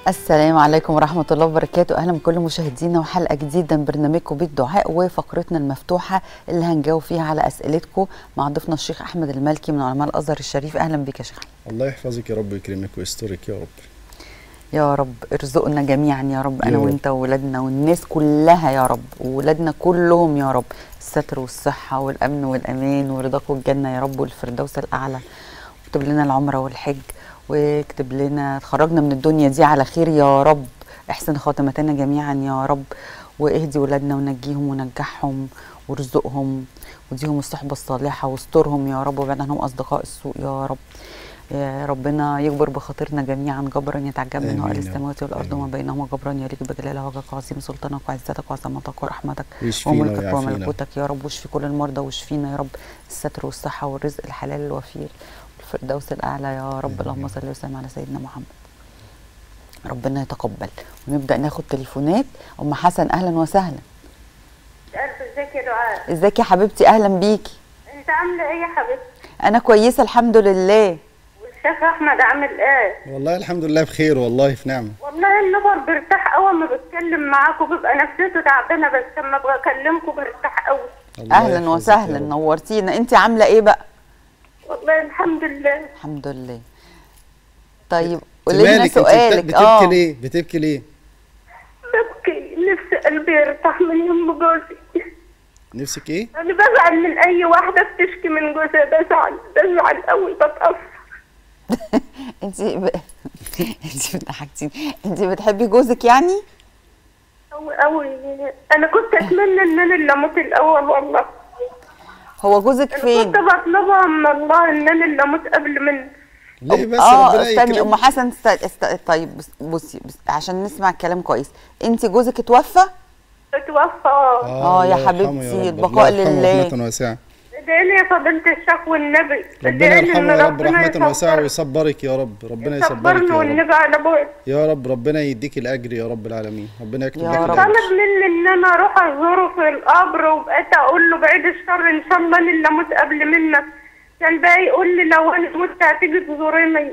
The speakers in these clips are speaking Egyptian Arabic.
السلام عليكم ورحمة الله وبركاته أهلا بكل مشاهدينا وحلقة جديدة من برنامجكم بالدعاء وفقرتنا المفتوحة اللي هنجاوب فيها على أسئلتكم مع ضيفنا الشيخ أحمد المالكي من علماء الأزهر الشريف أهلا بك يا شيخ الله يحفظك يا رب ويكرمك ويسترك يا رب يا رب ارزقنا جميعا يا رب أنا يا رب. وأنت وولادنا والناس كلها يا رب وولادنا كلهم يا رب الستر والصحة والأمن والأمان ورضاك والجنة يا رب والفردوس الأعلى واكتب لنا العمرة والحج واكتب لنا تخرجنا من الدنيا دي على خير يا رب احسن خاتمتنا جميعا يا رب واهدي ولادنا ونجيهم ونجحهم وارزقهم وديهم الصحبة الصالحة واسترهم يا رب وابعد عنهم أصدقاء السوء يا رب يا ربنا يكبر بخاطرنا جميعا جبرا يتعجب منه آمين أهل يا رب. السماوات والأرض وما آمين. بينهما جبرا يليق بجلال وجهك وعظيم سلطانك وعزتك وعظمتك ورحمتك ويشفينا وملكك ويعافينا وملكوتك يا رب واشفي كل المرضى واشفينا يا رب الستر والصحة والرزق الحلال الوفير والفردوس الأعلى يا رب آمين. اللهم صل وسلم على سيدنا محمد ربنا يتقبل ونبدأ ناخد تليفونات أم حسن أهلا وسهلا ألف ازيك يا دعاء ازيك يا حبيبتي أهلا بيكي انت عامله ايه يا حبيبتي أنا كويسة الحمد لله والشيخ احمد عامل ايه والله الحمد لله بخير والله في نعمه والله النفر بيرتاح اول ما بتكلم معاكم بيبقى نفسيته تعبانه بس لما ابقى اكلمكم برتاح قوي الله أهلا يحفظك يا وسهلا رب. نورتينا أنت عاملة إيه بقى والله الحمد لله الحمد لله طيب انت قولي لنا مالك؟ انت سؤالك بت- بتبكي ليه بتبكي ليه ببكي نفسي قلبي يرتاح من يم جوزي نفسك ايه انا بزعل من اي واحده بتشكي من جوزها بزعل بزعل قوي بتاثر انت ب... انت بتضحكتيني انت بتحبي جوزك يعني قوي قوي انا كنت اتمنى ان انا اللي اموت الاول والله هو جوزك انا فين كنت بطلبها من الله ان انا اللي اموت قبل منه ليه بس اه ربنا استني يكرمك ام حسن است... است... طيب بس- بصي بس عشان نسمع الكلام كويس انت جوزك اتوفى اتوفى اه آه يا الله يرحمه حبيبتي، يا رب. البقاء الله يرحمه لله. رحمة واسعة ادعي لي يا فضيلة الشيخ والنبي ربنا ادعي لي يرحمه إن يا رب رحمة يصبر- واسعة ويصبرك يا رب ربنا يصبرك يصبرني يا رب والنبي على ابويا يا رب ربنا يديك الاجر يا رب العالمين ربنا يكتب يا لك رب. الاجر طلب مني ان انا اروح ازوره في القبر وبقيت اقول له بعيد الشر ان شاء الله انا اللي اموت قبل منك كان بقى يقول لي لو انا مت هتيجي تزوريني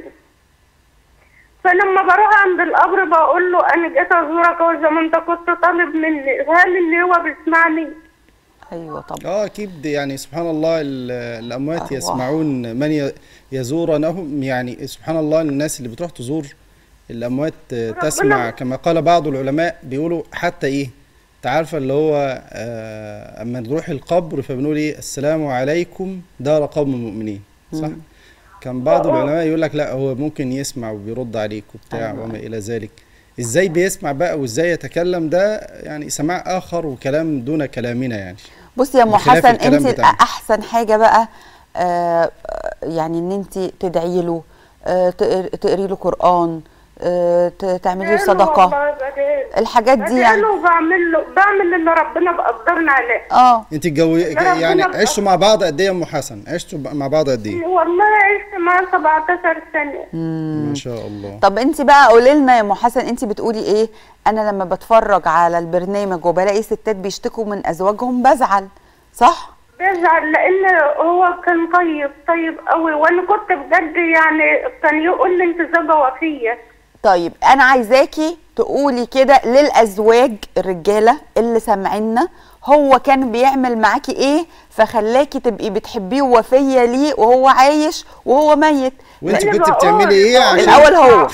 فلما بروح عند القبر بقول له انا جيت ازورك أهو زي ما انت كنت طالب مني هل ان هو بيسمعني ايوه طبعا اه اكيد يعني سبحان الله ال- الاموات أرواح. يسمعون من ي- يزورونهم يعني سبحان الله الناس اللي بتروح تزور الاموات آه، تسمع كما قال بعض العلماء بيقولوا حتى ايه تعرف اللي هو آه، اما نروح القبر فبنقول ايه السلام عليكم دار قوم مؤمنين صح كان بعض العلماء يقول لك لا هو ممكن يسمع وبيرد عليك وبتاع أيوة. وما الى ذلك ازاي بيسمع بقى وازاي يتكلم ده يعني سماع اخر وكلام دون كلامنا يعني بصي يا ام بخلاف حسن الكلام انت بتاعنا. احسن حاجه بقى آه آه، يعني ان انت تدعي له آه تقر- تقري له قران آه ت- تعملي له بدعي له صدقه والله بدعي له. الحاجات دي بدعي يعني له وبعمل له بعمل اللي ربنا بقدرنا عليه اه انت الجو ربنا يعني يبقى- عشتوا مع بعض قد ايه يا ام حسن عشتوا ب- مع بعض قد ايه والله عشت معاه 17 سنة ما شاء الله طب انت بقى قولي لنا يا ام حسن انت بتقولي ايه انا لما بتفرج على البرنامج وبلاقي ستات بيشتكوا من ازواجهم بزعل صح بزعل لأن هو كان طيب طيب قوي وأنا كنت بجد يعني كان يقول لي أنت زوجة وفية طيب انا عايزاكي تقولي كده للازواج الرجاله اللي سامعينا هو كان بيعمل معاكي ايه فخلاكي تبقي بتحبيه ووفيه ليه وهو عايش وهو ميت وانت أنا كنت بقول- بتعملي ايه بقول عشان الاول هو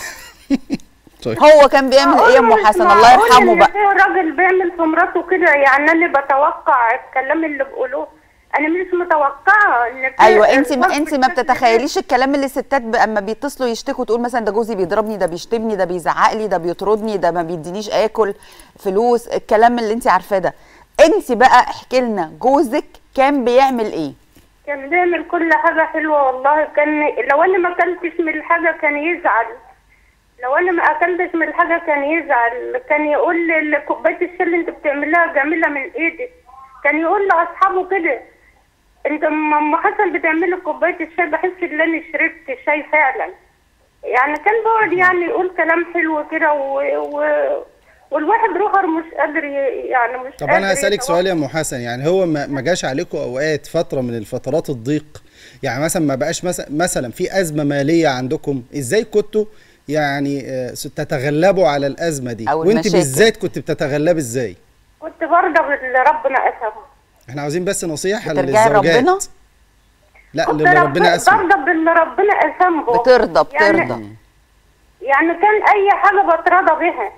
طيب. هو كان بيعمل ايه يا ام أقول حسن مش الله معقول يرحمه إن بقى في راجل بيعمل في مراته كده يعني أنا بتوقع الكلام اللي بيقولوه أنا مش متوقعة إن في ايوه انت ما الوقت انت ما بالشكل ده. بتتخيليش الكلام اللي الستات ب- اما بيتصلوا يشتكوا تقول مثلا ده جوزي بيضربني ده بيشتمني ده بيزعق لي ده بيطردني ده ما بيدينيش اكل فلوس الكلام اللي انت عارفاه ده انت بقى احكي لنا جوزك كان بيعمل ايه كان بيعمل كل حاجة حلوة والله كان لو أنا ما أكلتش من الحاجة كان يزعل لو أنا ما أكلتش من الحاجة كان يزعل كان يقول لي كوباية الشاي اللي أنت بتعملها جميلة من إيدك كان يقول لأصحابه كده أنت أما أم حسن بتعملي كوباية الشاي بحس إن أنا شربت شاي فعلا يعني كان بيقعد يعني يقول كلام حلو كده و... و... والواحد روحه مش قادر ي... يعني مش طب قادر انا هسالك يتوقف. سؤال يا ام حسن يعني هو ما ما جاش عليكم اوقات فتره من الفترات الضيق يعني مثلا ما بقاش مثلا مثلا في ازمه ماليه عندكم ازاي كنتوا يعني آه، تتغلبوا على الازمه دي أو وانت المشاكل. بالذات كنت بتتغلبي ازاي كنت برضه باللي ربنا قسمه احنا عاوزين بس نصيحه بترجعي للزوجات لربنا؟ لا كنت اللي رب- ربنا قسمه برضه باللي ربنا قسمه بترضى يعني- بترضى يعني كان اي حاجه بترضى بها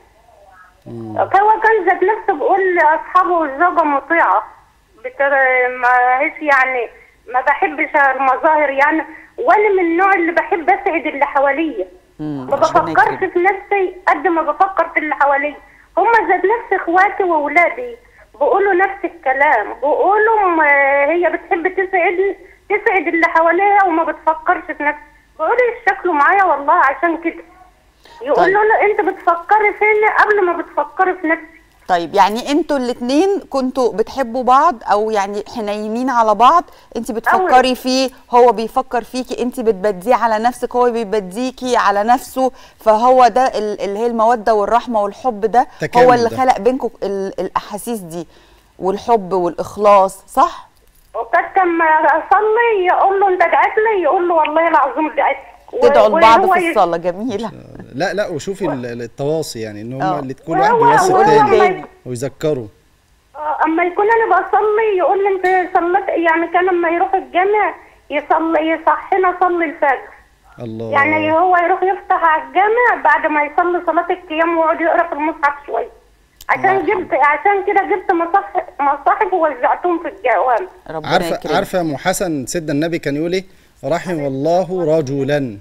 هو كان ذات نفسه بيقول لاصحابه الزوجه مطيعه بتر... ما هيش يعني ما بحبش المظاهر يعني وانا من النوع اللي بحب اسعد اللي حواليا مم، ما ربنا بفكرش يكرمك. في نفسي قد ما بفكر في اللي حواليا هما ذات نفس اخواتي واولادي بيقولوا نفس الكلام بيقولوا ما هي بتحب تسعد تسعد اللي حواليها وما بتفكرش في نفسها بيقولوا يشكلوا معايا والله عشان كده يقولوا طيب. له انت بتفكري فيني قبل ما بتفكري في نفسك طيب يعني انتوا الاثنين كنتوا بتحبوا بعض او يعني حنينين على بعض انت بتفكري فيه هو بيفكر فيكي انت بتبديه على نفسك هو بيبديكي على نفسه فهو ده ال- اللي هي الموده والرحمه والحب ده هو تكامل اللي ده. خلق بينكم ال- الاحاسيس دي والحب والاخلاص صح وكانت لما اصلي يقول له انت دعيت لي يقول له والله العظيم دعيت و- تدعوا لبعض وهو في يس- الصلاه جميله لا لا وشوفي ال- ال- التواصي يعني ان آه. هم اللي كل واحد وهو- بيوصي وهو التاني ما- ويذكره آه، اما يكون انا بصلي يقول لي انت صليت يعني كان لما يروح الجامع يصلي يصحينا صلي الفجر الله يعني هو يروح يفتح على الجامع بعد ما يصلي صلاة القيام ويقعد يقرا في المصحف شوية عشان الله جبت عشان كده جبت مصاحف مصاحف ووزعتهم في الجوامع ربنا عارفه يكرمك عارفه يا ام حسن سيدنا النبي كان يقول ايه رحم الله رجلا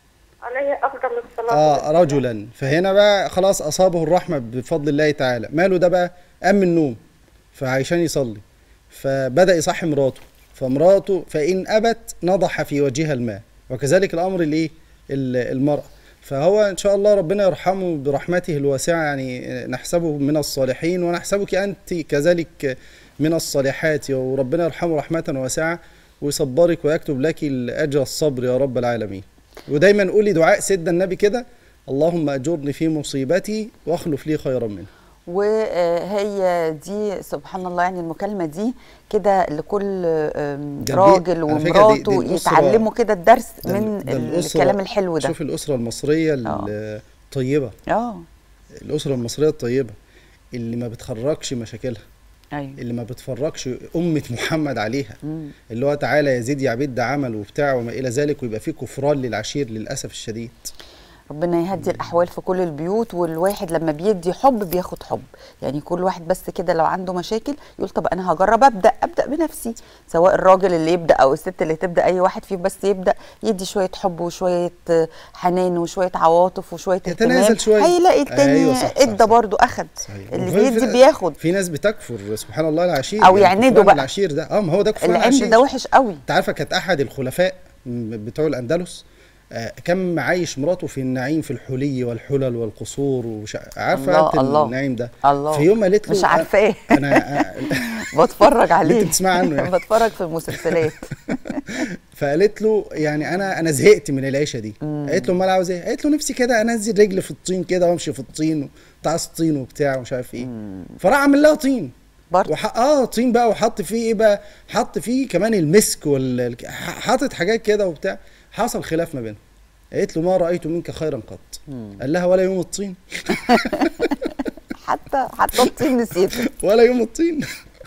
عليه افضل الصلاة اه رجلا فهنا بقى خلاص اصابه الرحمه بفضل الله تعالى ماله ده بقى قام من النوم فعشان يصلي فبدا يصحي مراته فمراته فان ابت نضح في وجهها الماء وكذلك الامر لايه ال- المراه فهو ان شاء الله ربنا يرحمه برحمته الواسعه يعني نحسبه من الصالحين ونحسبك انت كذلك من الصالحات وربنا يرحمه رحمه واسعه ويصبرك ويكتب لك الاجر الصبر يا رب العالمين ودايما قولي دعاء سيدنا النبي كده اللهم اجرني في مصيبتي واخلف لي خيرا منها وهي دي سبحان الله يعني المكالمه دي كده لكل آم، ده راجل البيت- على فكرة دي- ومراته دي الأسرة- يتعلموا كده الدرس ده ال- من ده الأسرة- الكلام الحلو ده شوف الاسره المصريه الطيبه اه الاسره المصريه الطيبه اللي ما بتخرجش مشاكلها ايوه اللي ما بتفرجش أمة محمد عليها اللي هو تعالى يزيد يا عبيد ده عمل وبتاع وما إلى ذلك ويبقى فيه كفران للعشير للأسف الشديد ربنا يهدي الاحوال في كل البيوت والواحد لما بيدي حب بياخد حب يعني كل واحد بس كده لو عنده مشاكل يقول طب انا هجرب ابدا ابدا بنفسي سواء الراجل اللي يبدا او الست اللي تبدا اي واحد فيهم بس يبدا يدي شويه حب وشويه آه، حنان وشويه عواطف وشويه يتنازل اهتمام شوية. هيلاقي التاني أيوة صح، صح، ادى صح. برضه اخد صحيح اللي وفي- بيدي في- بياخد في ناس بتكفر سبحان الله العشير أو يعني يعندوا كفران بقى. العشير ده اه ما هو ده كفران العند العشير ده وحش قوي انت عارفه كانت احد الخلفاء م- بتوع الاندلس آه، كان معايش مراته في النعيم في الحلي والحلل والقصور وش... عارفه الله، انت الله. النعيم ده الله. في يوم قالت له مش عارفاه. انا بتفرج عليه بتسمعي عنه يعني. بتفرج في المسلسلات فقالت له يعني انا انا زهقت من العيشه دي قالت له امال عاوز ايه قالت له نفسي كده انزل رجلي في الطين كده وامشي في الطين وتعص طين وبتاع ومش عارف ايه فراح عمل لها طين برضه وح... اه طين بقى وحط فيه ايه بقى حط فيه كمان المسك وال ال- ح- حاطط حاجات كده وبتاع حصل خلاف ما بينهم قالت له ما رايت منك خيرا قط قال لها ولا يوم الطين حتى حتى الطين نسيته ولا يوم الطين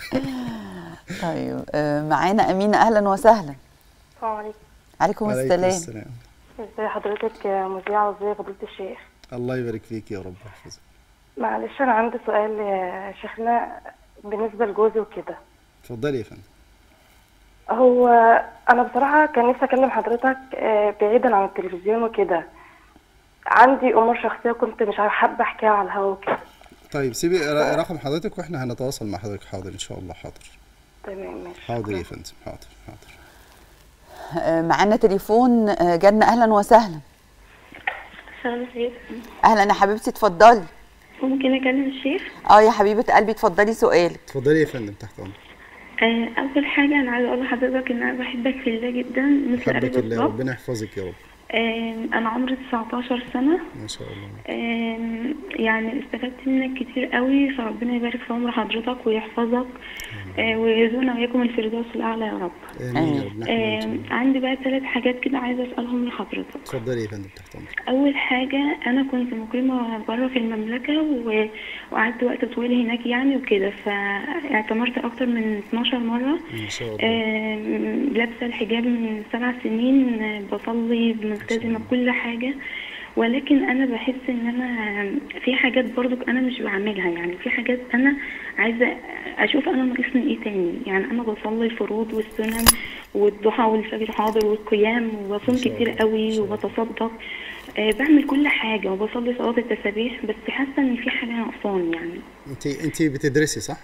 طيب آه، معانا امينه اهلا وسهلا السلام عليكم عليكم وعليكم السلام السلام ازي حضرتك يا مذيعة وازي فضيلة الشيخ الله يبارك فيك يا رب يحفظك معلش انا عندي سؤال يا شيخنا بالنسبة لجوزي وكده اتفضلي يا فندم هو انا بصراحة كان نفسي اكلم حضرتك آه، بعيدا عن التلفزيون وكده عندي امور شخصية كنت مش عارفة حابة احكيها على الهوا وكده طيب سيبي ر- رقم حضرتك واحنا هنتواصل مع حضرتك حاضر ان شاء الله حاضر تمام ماشي حاضر يا فندم حاضر حاضر آه، معانا تليفون آه، جنة اهلا وسهلا مساء الخير اهلا يا حبيبتي اتفضلي ممكن اكلم الشيخ اه يا حبيبه قلبي اتفضلي سؤالك اتفضلي يا فندم تحت امرك آه، اول حاجه انا عايزه اقول لحضرتك ان انا بحبك في الله جدا مثل حبك قلبي الله بالظبط ربنا يحفظك يا رب آم، انا عمري 19 سنه ما شاء الله آم، يعني استفدت منك كتير قوي فربنا يبارك في عمر حضرتك ويحفظك آه، ويرزقنا وياكم الفردوس الاعلى يا رب امين يا رب نحن وأنتم. آم، عندي بقى ثلاث حاجات كده عايزه اسالهم لحضرتك اتفضلي يا فندم تحت امرك اول حاجه انا كنت مقيمه بره في المملكه و... وقعدت وقت طويل هناك يعني وكده فاعتمرت اكتر من 12 مره ما شاء الله آم، لابسه الحجاب من سبع سنين آه، بصلي ملتزمه بكل حاجه ولكن انا بحس ان انا في حاجات برضو انا مش بعملها يعني في حاجات انا عايزه اشوف انا ناقصني ايه تاني يعني انا بصلي الفروض والسنن والضحى والفجر حاضر والقيام وبصوم ما شاء كتير الله، ما قوي شاء الله. وبتصدق آه، بعمل كل حاجه وبصلي صلاه التسابيح بس حاسه ان في حاجه ناقصاني يعني انت انت بتدرسي صح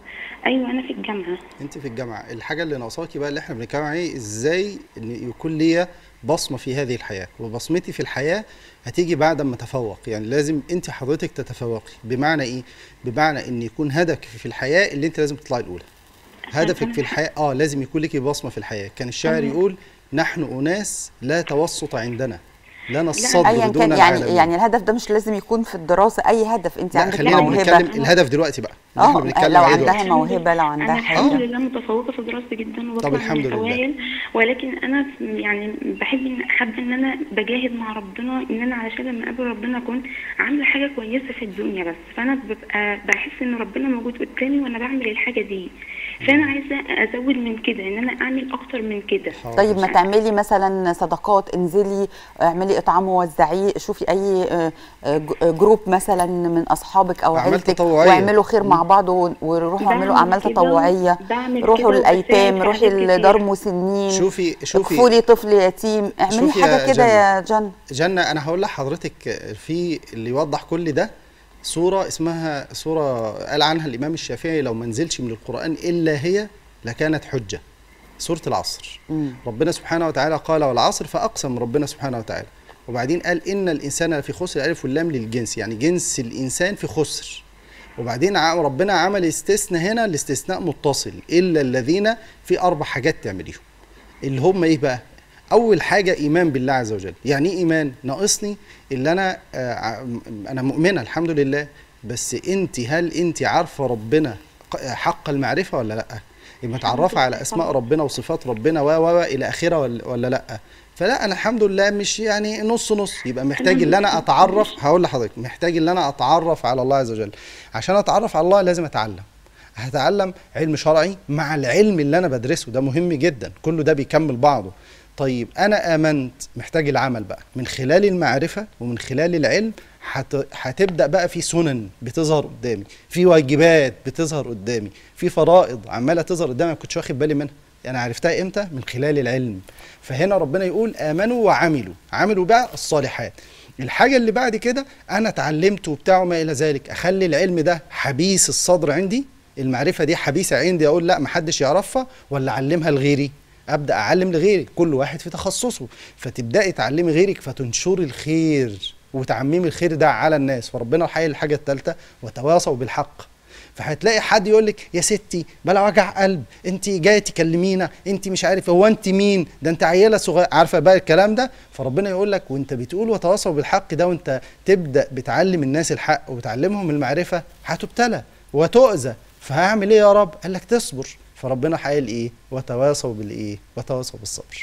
ايوه انا في الجامعه انت في الجامعه الحاجه اللي ناقصاكي بقى اللي احنا بنتكلم عليه ازاي ان يكون ليا بصمه في هذه الحياه وبصمتي في الحياه هتيجي بعد ما اتفوق يعني لازم انت حضرتك تتفوقي بمعنى ايه بمعنى ان يكون هدفك في الحياه اللي انت لازم تطلعي الاولى هدفك في الحياه اه لازم يكون لك بصمه في الحياه كان الشاعر يقول نحن اناس لا توسط عندنا لنا الصدر ايا دون كان يعني العالمين. يعني الهدف ده مش لازم يكون في الدراسه اي هدف انت لا عندك خلينا موهبه بنتكلم الهدف دلوقتي بقى اللي احنا اه بنتكلم لو عليه عندها دلوقتي. موهبه لو عندها انا الحمد حاجه لله متفوقه في دراستي جدا وبطلع طب الحمد من لله. الاوائل ولكن انا يعني بحب ان حابه ان انا بجاهد مع ربنا ان انا علشان لما اقابل ربنا اكون عامله حاجه كويسه في الدنيا بس فانا ببقى بحس ان ربنا موجود قدامي وانا بعمل الحاجه دي فانا عايزه ازود من كده ان انا اعمل اكتر من كده حاضر. طيب ما تعملي مثلا صدقات انزلي اعملي اطعام ووزعيه شوفي اي آه، آه، ج- آه، جروب مثلا من اصحابك او أعمال عيلتك تطوعية. واعملوا خير مع بعض و- وروحوا اعملوا بعمل اعمال كده، تطوعيه بعمل روحوا كده للايتام وبساعد روحي حاجات كتير. لدار مسنين شوفي شوفي اكفولي طفل يتيم اعملي شوفي يا حاجه كده جنة. يا جنة جنة أنا هقول لحضرتك في اللي يوضح كل ده صورة اسمها صورة قال عنها الإمام الشافعي لو ما نزلش من القرآن إلا هي لكانت حجة سورة العصر مم. ربنا سبحانه وتعالى قال والعصر فأقسم ربنا سبحانه وتعالى وبعدين قال إن الإنسان لفي خسر الألف واللام للجنس يعني جنس الإنسان في خسر وبعدين ع- ربنا عمل استثناء هنا الاستثناء متصل إلا الذين في أربع حاجات تعمليهم اللي هم ايه بقى اول حاجه ايمان بالله عز وجل يعني ايه ايمان ناقصني اللي انا آه ع- انا مؤمنه الحمد لله بس انت هل انت عارفه ربنا ق- حق المعرفه ولا لا يبقى متعرفه على اسماء ربنا وصفات ربنا و و و الى اخره ولا, ولا لا فلا انا الحمد لله مش يعني نص نص يبقى محتاج ان انا اتعرف هقول لحضرتك محتاج ان انا اتعرف على الله عز وجل عشان اتعرف على الله لازم اتعلم هتعلم علم شرعي مع العلم اللي انا بدرسه ده مهم جدا كله ده بيكمل بعضه طيب انا امنت محتاج العمل بقى من خلال المعرفه ومن خلال العلم هت... هتبدا بقى في سنن بتظهر قدامي في واجبات بتظهر قدامي في فرائض عماله تظهر قدامي ما كنتش واخد بالي منها انا عرفتها امتى من خلال العلم فهنا ربنا يقول امنوا وعملوا عملوا بقى الصالحات الحاجه اللي بعد كده انا اتعلمت وبتاع وما الى ذلك اخلي العلم ده حبيس الصدر عندي المعرفه دي حبيسه عندي اقول لا محدش يعرفها ولا اعلمها لغيري ابدا اعلم لغيري كل واحد في تخصصه فتبداي تعلمي غيرك فتنشري الخير وتعممي الخير ده على الناس فربنا الحقيقه الحاجه الثالثه وتواصوا بالحق فهتلاقي حد يقول لك يا ستي بلا وجع قلب انت جايه تكلمينا انت مش عارف هو انت مين ده انت عيله صغيره عارفه بقى الكلام ده فربنا يقول لك وانت بتقول وتواصوا بالحق ده وانت تبدا بتعلم الناس الحق وبتعلمهم المعرفه هتبتلى وتؤذى فهعمل ايه يا رب قال لك تصبر فربنا قال ايه وتواصوا بالايه وتواصوا بالصبر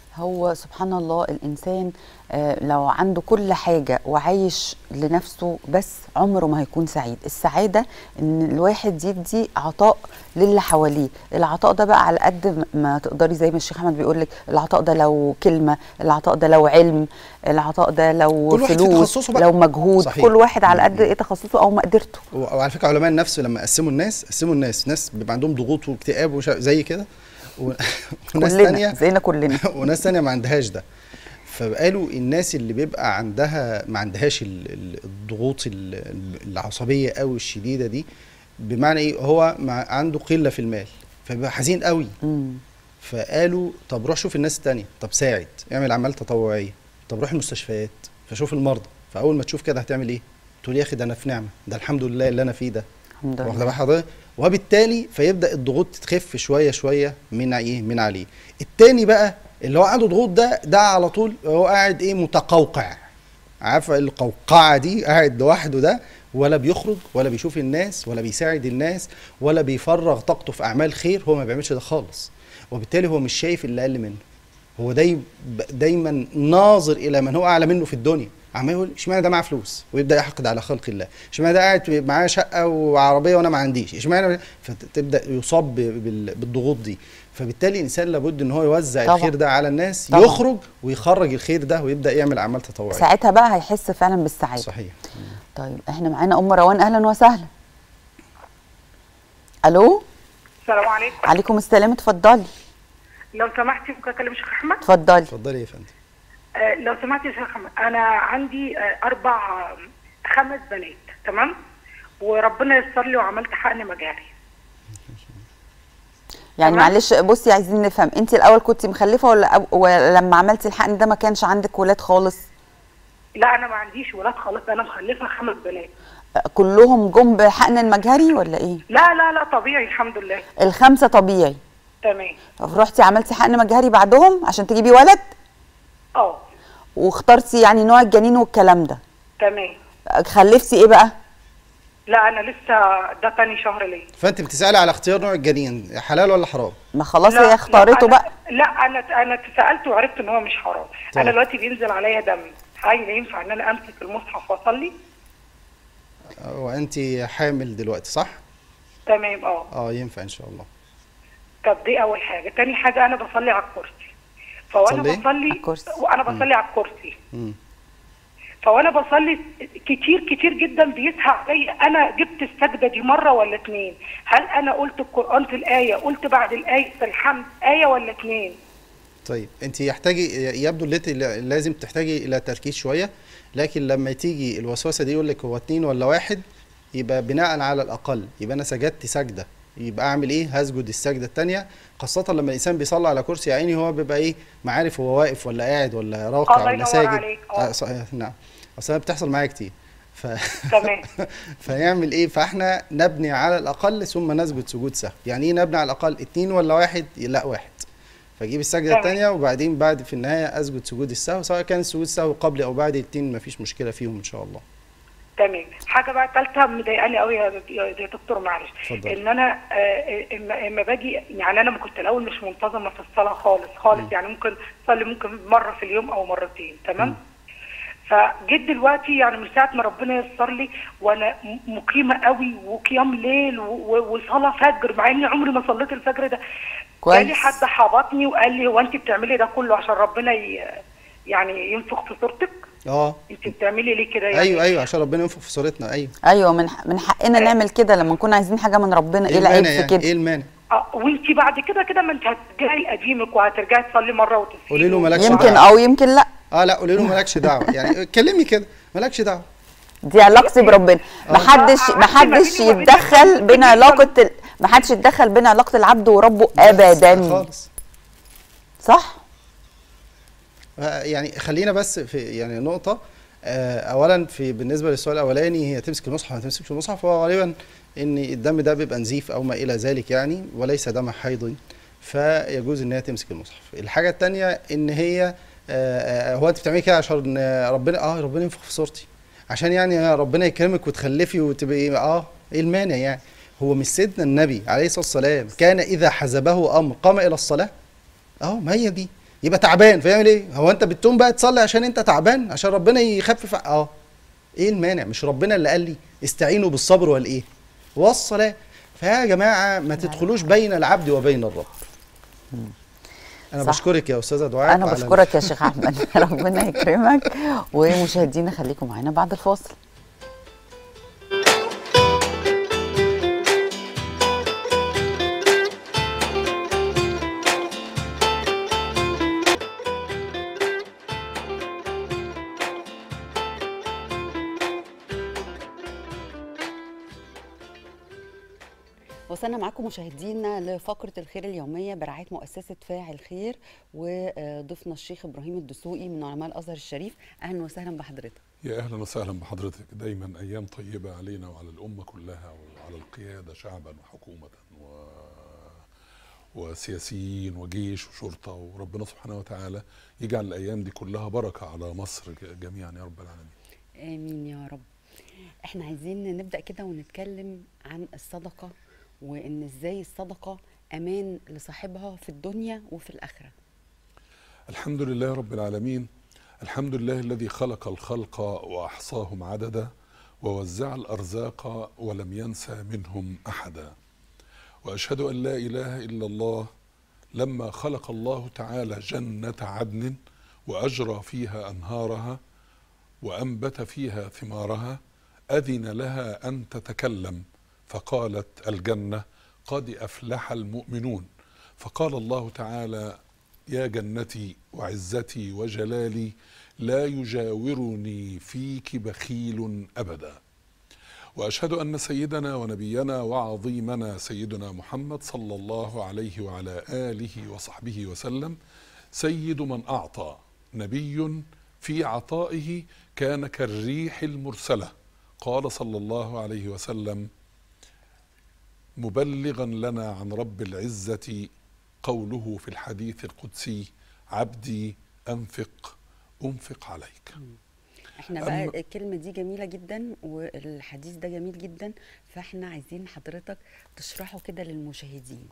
هو سبحان الله الانسان آه، لو عنده كل حاجه وعايش لنفسه بس عمره ما هيكون سعيد السعاده ان الواحد يدي عطاء للي حواليه العطاء ده بقى على قد ما تقدري زي ما الشيخ احمد بيقول لك العطاء ده لو كلمه العطاء ده لو علم العطاء ده لو كل واحد في فلوس تخصصه بقى. لو مجهود صحيح. كل واحد على قد م- م. ايه تخصصه او مقدرته وعلى فكره علماء النفس لما قسموا الناس قسموا الناس ناس بيبقى عندهم ضغوط واكتئاب وش- زي كده و- وناس كلنا تانية زينا كلنا وناس تانية ما عندهاش ده فقالوا الناس اللي بيبقى عندها ما عندهاش ال- ال- الضغوط ال- ال- العصبيه قوي الشديده دي بمعنى ايه هو مع عنده قله في المال فبيبقى حزين قوي مم. فقالوا طب روح شوف الناس التانية طب ساعد اعمل اعمال تطوعيه طب روح المستشفيات فشوف المرضى فاول ما تشوف كده هتعمل ايه تقول يا اخي ده انا في نعمه ده الحمد لله اللي انا فيه ده الحمد واخد لله بال حضرتك وبالتالي فيبدا الضغوط تخف شويه شويه من ايه من عليه التاني بقى اللي هو عنده ضغوط ده ده على طول هو قاعد ايه متقوقع عارفه القوقعه دي قاعد لوحده ده ولا بيخرج ولا بيشوف الناس ولا بيساعد الناس ولا بيفرغ طاقته في اعمال خير هو ما بيعملش ده خالص وبالتالي هو مش شايف اللي اقل منه هو داي دايما ناظر الى من هو اعلى منه في الدنيا عمال يقول اشمعنى ده معاه فلوس ويبدا يحقد على خلق الله اشمعنى ده قاعد معاه شقه وعربيه وانا ما عنديش اشمعنى فتبدا يصاب بال- بالضغوط دي فبالتالي الانسان لابد ان هو يوزع طبعا. الخير ده على الناس طبعا. يخرج ويخرج الخير ده ويبدا يعمل اعمال تطوعيه ساعتها بقى هيحس فعلا بالسعاده صحيح طيب احنا معانا ام روان اهلا وسهلا الو السلام عليكم عليكم السلام اتفضلي لو سمحتي ممكن اكلم شيخ احمد اتفضلي اتفضلي يا فندم آه لو سمحتي يا شيخ احمد انا عندي آه اربع آه، خمس بنات تمام وربنا يسر لي وعملت حقن مجاري يعني تمام. معلش بصي عايزين نفهم انت الاول كنت مخلفه ولا أب- ولا لما عملتي الحقن ده ما كانش عندك ولاد خالص لا انا ما عنديش ولاد خالص انا مخلفه خمس بنات كلهم جم بحقن المجهري ولا ايه لا لا لا طبيعي الحمد لله الخمسه طبيعي تمام رحتي عملتي حقن مجهري بعدهم عشان تجيبي ولد اه واخترتي يعني نوع الجنين والكلام ده تمام خلفتي ايه بقى لا انا لسه ده تاني شهر ليا فانت بتسالي على اختيار نوع الجنين حلال ولا حرام ما خلاص لا، هي اختارته لا، بقى أنا لا انا انا سالت وعرفت ان هو مش حرام طيب. انا دلوقتي بينزل عليا دم هل ينفع ان انا امسك المصحف واصلي وانت حامل دلوقتي صح تمام اه اه ينفع ان شاء الله طب دي اول حاجه تاني حاجه انا بصلي على الكرسي فوانا تصلي؟ بصلي على الكرسي. وانا بصلي على الكرسي مم. فوانا بصلي كتير كتير جدا بيسهى عليا انا جبت السجده دي مره ولا اتنين هل انا قلت القران في الايه قلت بعد الايه في الحمد ايه ولا اتنين طيب انت يحتاجي يبدو اللي انت لازم تحتاجي الى تركيز شويه لكن لما تيجي الوسوسه دي يقول لك هو اتنين ولا واحد يبقى بناء على الاقل يبقى انا سجدت سجده يبقى اعمل ايه هسجد السجده الثانيه خاصه لما الانسان بيصلي على كرسي يا عيني هو بيبقى ايه ما عارف هو واقف ولا قاعد ولا راكع الله ولا ينور ساجد عليك، اه. آه صحيح نعم اصل أنا بتحصل معايا كتير ف تمام فيعمل ايه فاحنا نبني على الاقل ثم نسجد سجود سهو يعني ايه نبني على الاقل اتنين ولا واحد لا واحد فاجيب السجده تمام. الثانيه وبعدين بعد في النهايه اسجد سجود السهو سواء كان سجود السهو قبل او بعد الاتنين مفيش مشكله فيهم ان شاء الله تمام حاجه بقى ثالثه مضايقاني قوي يا يا دكتور معلش اتفضل. ان انا آه، اما اما باجي يعني انا ما كنت الاول مش منتظمه في الصلاه خالص خالص يعني ممكن اصلي ممكن مره في اليوم او مرتين تمام فجيت دلوقتي يعني من ساعه ما ربنا يسر لي وانا م- مقيمه قوي وقيام ليل و- و- وصلاه فجر مع اني عمري ما صليت الفجر ده كويس. جالي حد حبطني وقال لي هو انت بتعملي ده كله عشان ربنا ي... يعني ينفخ في صورتك اه انت بتعملي ليه كده يعني ايوه ايوه عشان ربنا ينفخ في صورتنا ايوه ايوه من من حقنا نعمل كده لما نكون عايزين حاجه من ربنا ايه العيب المانع في يعني كده ايه المانع اه وانت بعد كده كده ما انت هترجعي لقديمك وهترجعي تصلي مره وتسيبي قولي له مالكش يمكن دعوه او يمكن لا اه لا قولي له مالكش دعوه يعني كلمي كده مالكش دعوه دي علاقتي بربنا محدش آه، محدش ما بيني وما بينك يتدخل ممكن بين يحصل- علاقه ال... محدش يتدخل بين علاقه العبد وربه ابدا خالص صح آه، يعني خلينا بس في يعني نقطة آه، أولا في بالنسبة للسؤال الأولاني هي تمسك المصحف ما تمسكش المصحف هو غالبا إن الدم ده بيبقى نزيف أو ما إلى ذلك يعني وليس دم حيض فيجوز إن هي تمسك المصحف. الحاجة التانية إن هي آه، آه، هو أنت بتعملي كده عشان آه، ربنا أه ربنا ينفخ في صورتي عشان يعني ربنا يكرمك وتخلفي وتبقي أه إيه المانع يعني هو مش سيدنا النبي عليه الصلاة والسلام كان إذا حزبه أمر قام إلى الصلاة اهو ما هي دي يبقى تعبان فيعمل ايه هو انت بتقوم بقى تصلي عشان انت تعبان عشان ربنا يخفف ع- اه ايه المانع مش ربنا اللي قال لي استعينوا بالصبر والايه والصلاه فيا جماعه ما تدخلوش بين العبد وبين الرب انا صح. بشكرك يا استاذه دعاء انا على- بشكرك يا شيخ احمد ربنا يكرمك ومشاهدينا خليكم معانا بعد الفاصل وصلنا معاكم مشاهدينا لفقرة الخير اليومية برعاية مؤسسة فاعل خير وضيفنا الشيخ إبراهيم الدسوقي من علماء الأزهر الشريف أهلا وسهلا بحضرتك يا اهلا وسهلا بحضرتك دايما ايام طيبه علينا وعلى الامه كلها وعلى القياده شعبا وحكومه و... وسياسيين وجيش وشرطه وربنا سبحانه وتعالى يجعل الايام دي كلها بركه على مصر جميعا يا رب العالمين امين يا رب احنا عايزين نبدا كده ونتكلم عن الصدقه وان ازاي الصدقه امان لصاحبها في الدنيا وفي الاخره الحمد لله رب العالمين الحمد لله الذي خلق الخلق واحصاهم عددا ووزع الارزاق ولم ينسى منهم احدا واشهد ان لا اله الا الله لما خلق الله تعالى جنه عدن واجرى فيها انهارها وانبت فيها ثمارها اذن لها ان تتكلم فقالت الجنه قد افلح المؤمنون فقال الله تعالى يا جنتي وعزتي وجلالي لا يجاورني فيك بخيل ابدا واشهد ان سيدنا ونبينا وعظيمنا سيدنا محمد صلى الله عليه وعلى اله وصحبه وسلم سيد من اعطى نبي في عطائه كان كالريح المرسله قال صلى الله عليه وسلم مبلغا لنا عن رب العزه قوله في الحديث القدسي عبدي انفق انفق عليك احنا بقى الكلمه دي جميله جدا والحديث ده جميل جدا فاحنا عايزين حضرتك تشرحه كده للمشاهدين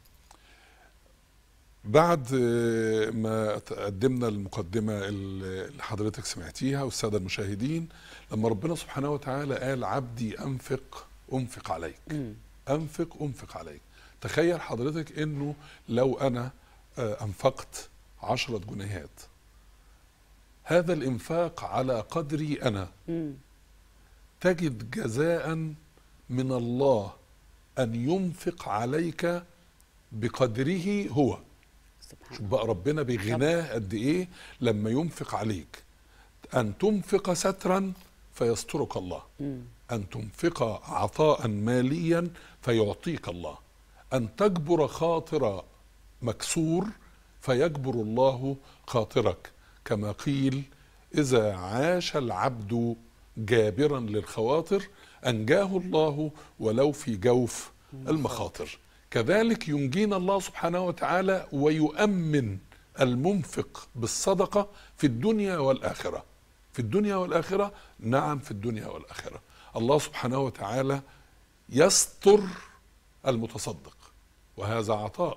بعد ما قدمنا المقدمة اللي حضرتك سمعتيها والسادة المشاهدين لما ربنا سبحانه وتعالى قال عبدي أنفق أنفق عليك مم. أنفق أنفق عليك تخيل حضرتك أنه لو أنا أنفقت عشرة جنيهات هذا الإنفاق على قدري أنا مم. تجد جزاء من الله أن ينفق عليك بقدره هو سبحان شوف بقى ربنا بغناه قد ايه لما ينفق عليك ان تنفق سترا فيسترك الله مم. ان تنفق عطاء ماليا فيعطيك الله ان تجبر خاطر مكسور فيجبر الله خاطرك كما قيل اذا عاش العبد جابرا للخواطر انجاه الله ولو في جوف المخاطر كذلك ينجينا الله سبحانه وتعالى ويؤمن المنفق بالصدقه في الدنيا والاخره في الدنيا والاخره نعم في الدنيا والاخره الله سبحانه وتعالى يستر المتصدق وهذا عطاء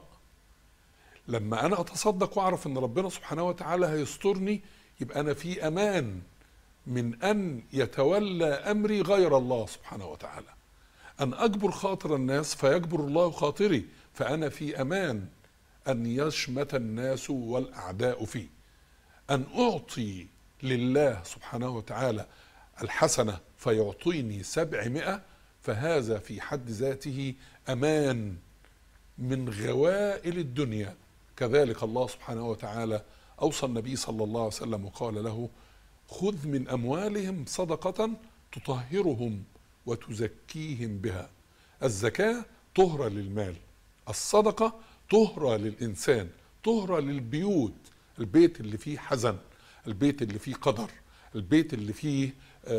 لما انا اتصدق واعرف ان ربنا سبحانه وتعالى هيسترني يبقى انا في امان من ان يتولى امري غير الله سبحانه وتعالى ان اجبر خاطر الناس فيجبر الله خاطري فانا في امان ان يشمت الناس والاعداء في ان اعطي لله سبحانه وتعالى الحسنه فيعطيني سبعمائه فهذا في حد ذاته امان من غوائل الدنيا كذلك الله سبحانه وتعالى اوصى النبي صلى الله عليه وسلم وقال له خذ من اموالهم صدقه تطهرهم وتزكيهم بها الزكاه طهره للمال الصدقه طهره للانسان طهره للبيوت البيت اللي فيه حزن البيت اللي فيه قدر البيت اللي فيه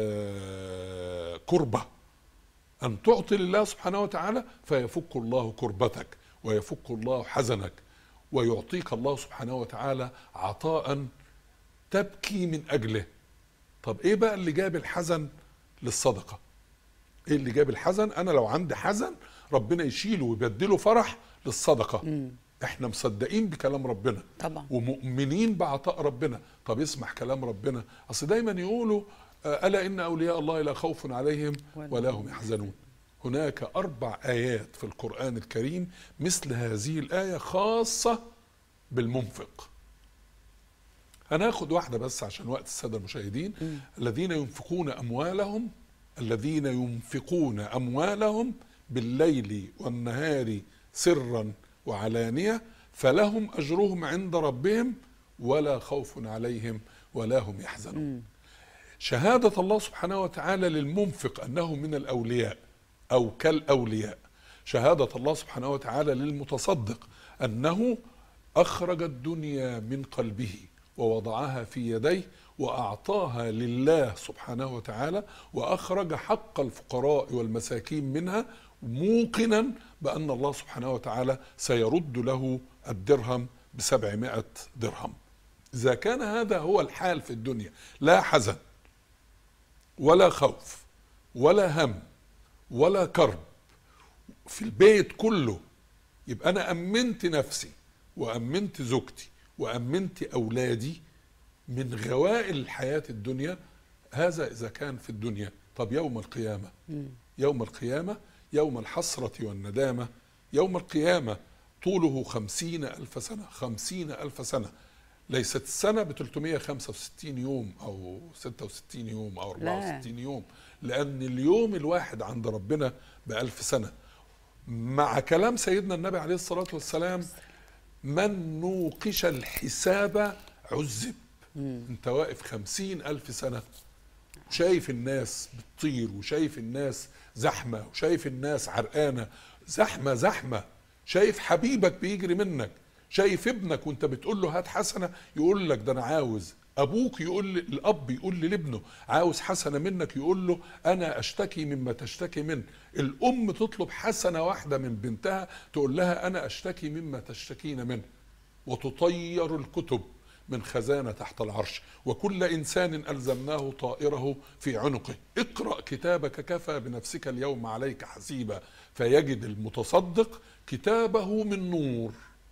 آه كربه أن تعطي لله سبحانه وتعالى فيفك الله كربتك ويفك الله حزنك ويعطيك الله سبحانه وتعالى عطاء تبكي من أجله طب إيه بقى اللي جاب الحزن للصدقة إيه اللي جاب الحزن أنا لو عندي حزن ربنا يشيله ويبدله فرح للصدقة مم. احنا مصدقين بكلام ربنا طبعا ومؤمنين بعطاء ربنا طب اسمح كلام ربنا اصل دايما يقولوا آه، الا ان اولياء الله لا خوف عليهم ولا هم يحزنون هناك اربع ايات في القران الكريم مثل هذه الايه خاصه بالمنفق هناخد واحده بس عشان وقت الساده المشاهدين الذين ينفقون اموالهم الذين ينفقون اموالهم بالليل والنهار سرا وعلانيه فلهم اجرهم عند ربهم ولا خوف عليهم ولا هم يحزنون شهاده الله سبحانه وتعالى للمنفق انه من الاولياء او كالاولياء شهاده الله سبحانه وتعالى للمتصدق انه اخرج الدنيا من قلبه ووضعها في يديه واعطاها لله سبحانه وتعالى واخرج حق الفقراء والمساكين منها موقنا بان الله سبحانه وتعالى سيرد له الدرهم بسبعمائة درهم إذا كان هذا هو الحال في الدنيا لا حزن ولا خوف ولا هم ولا كرب في البيت كله يبقى أنا أمنت نفسي وأمنت زوجتي وأمنت أولادي من غوائل الحياة الدنيا هذا إذا كان في الدنيا طب يوم القيامة يوم القيامة يوم الحسرة والندامة يوم القيامة طوله خمسين ألف سنة خمسين ألف سنة ليست السنة ب 365 يوم أو 66 يوم أو 64 يوم لأن اليوم الواحد عند ربنا بألف سنة مع كلام سيدنا النبي عليه الصلاة والسلام من نوقش الحساب عذب انت واقف خمسين ألف سنة شايف الناس بتطير وشايف الناس زحمة وشايف الناس عرقانة زحمة زحمة شايف حبيبك بيجري منك شايف ابنك وانت بتقول له هات حسنة يقول لك ده انا عاوز ابوك يقول لي الاب يقول لي لابنه عاوز حسنه منك يقول له انا اشتكي مما تشتكي منه الام تطلب حسنه واحده من بنتها تقول لها انا اشتكي مما تشتكين منه وتطير الكتب من خزانه تحت العرش وكل انسان الزمناه طائره في عنقه اقرا كتابك كفى بنفسك اليوم عليك حسيبا فيجد المتصدق كتابه من نور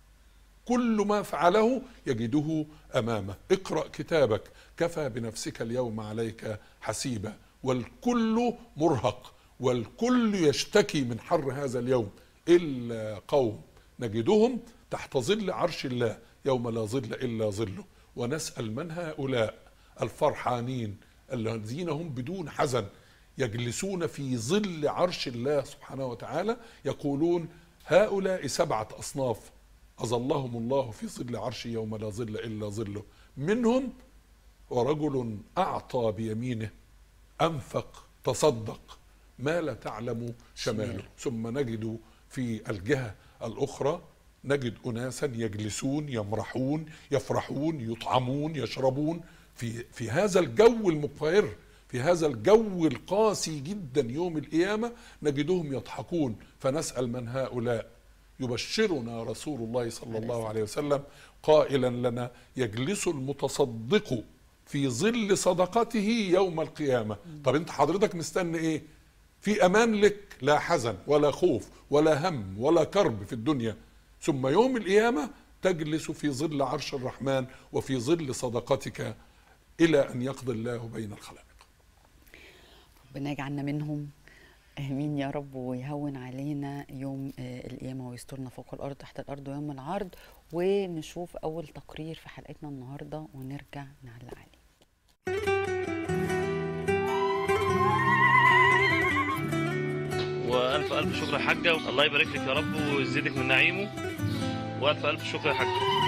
كل ما فعله يجده امامه اقرا كتابك كفى بنفسك اليوم عليك حسيبا والكل مرهق والكل يشتكي من حر هذا اليوم الا قوم نجدهم تحت ظل عرش الله يوم لا ظل الا ظله ونسال من هؤلاء الفرحانين الذين هم بدون حزن يجلسون في ظل عرش الله سبحانه وتعالى يقولون هؤلاء سبعه اصناف أظلهم الله في ظل عرشه يوم لا ظل إلا ظله منهم ورجل أعطى بيمينه أنفق تصدق ما لا تعلم شماله ثم نجد في الجهة الأخرى نجد أناسا يجلسون يمرحون يفرحون يطعمون يشربون في في هذا الجو المقهر في هذا الجو القاسي جدا يوم القيامة نجدهم يضحكون فنسأل من هؤلاء يبشرنا رسول الله صلى الله عليه وسلم قائلا لنا يجلس المتصدق في ظل صدقته يوم القيامة طب انت حضرتك مستني ايه في امان لك لا حزن ولا خوف ولا هم ولا كرب في الدنيا ثم يوم القيامة تجلس في ظل عرش الرحمن وفي ظل صدقتك الى ان يقضي الله بين الخلائق ربنا يجعلنا منهم امين يا رب ويهون علينا يوم آه، القيامه ويسترنا فوق الارض تحت الارض ويوم العرض ونشوف اول تقرير في حلقتنا النهارده ونرجع نعلق عليه والف الف شكر يا حاجه الله يبارك لك يا رب ويزيدك من نعيمه والف الف شكر يا حاجه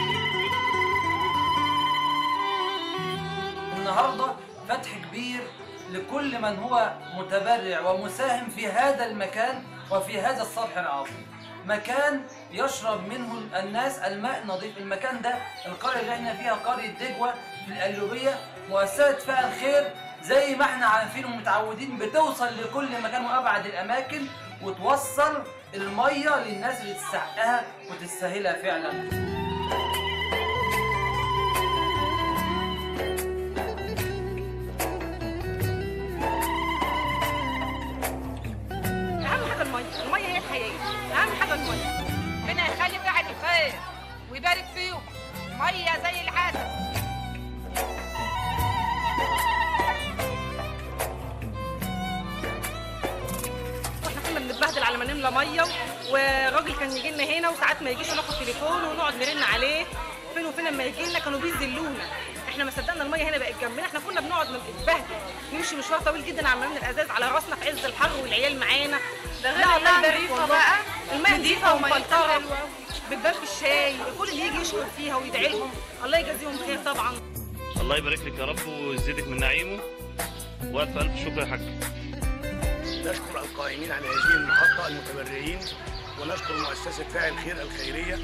النهارده فتح كبير لكل من هو متبرع ومساهم في هذا المكان وفي هذا الصرح العظيم مكان يشرب منه الناس الماء النظيف المكان ده القرية اللي احنا فيها قرية دجوة في القلوبية مؤسسة فعل خير زي ما احنا عارفين ومتعودين بتوصل لكل مكان وابعد الاماكن وتوصل المية للناس اللي تستحقها وتستاهلها فعلا اهم حاجه الميه الميه هي الحياه اهم حاجه الميه ربنا يخلي فاعل الخير ويبارك فيهم ميه زي العسل واحنا كنا بنتبهدل على ما نملى ميه وراجل كان يجي لنا هنا وساعات ما يجيش ناخد تليفون ونقعد نرن عليه فين وفين لما يجي لنا كانوا بيذلونا احنا ما صدقنا الميه هنا بقت جنبنا احنا كنا بنقعد نتبهدل نمشي مشوار طويل جدا على ما نملى الازاز على راسنا في عز الحر والعيال معانا ده غير لا الله إنها يبارك نضيفة والله بقى. الماء نضيفة نضيفه وميتها ومفلتره حلوة. بتبان في الشاي كل اللي يجي يشكر فيها ويدعي لهم الله يجازيهم خير طبعا الله يبارك لك يا رب ويزيدك من نعيمه والف الف شكر يا حاج نشكر القائمين على هذه المحطة المتبرعين ونشكر مؤسسة فاعل خير الخيرية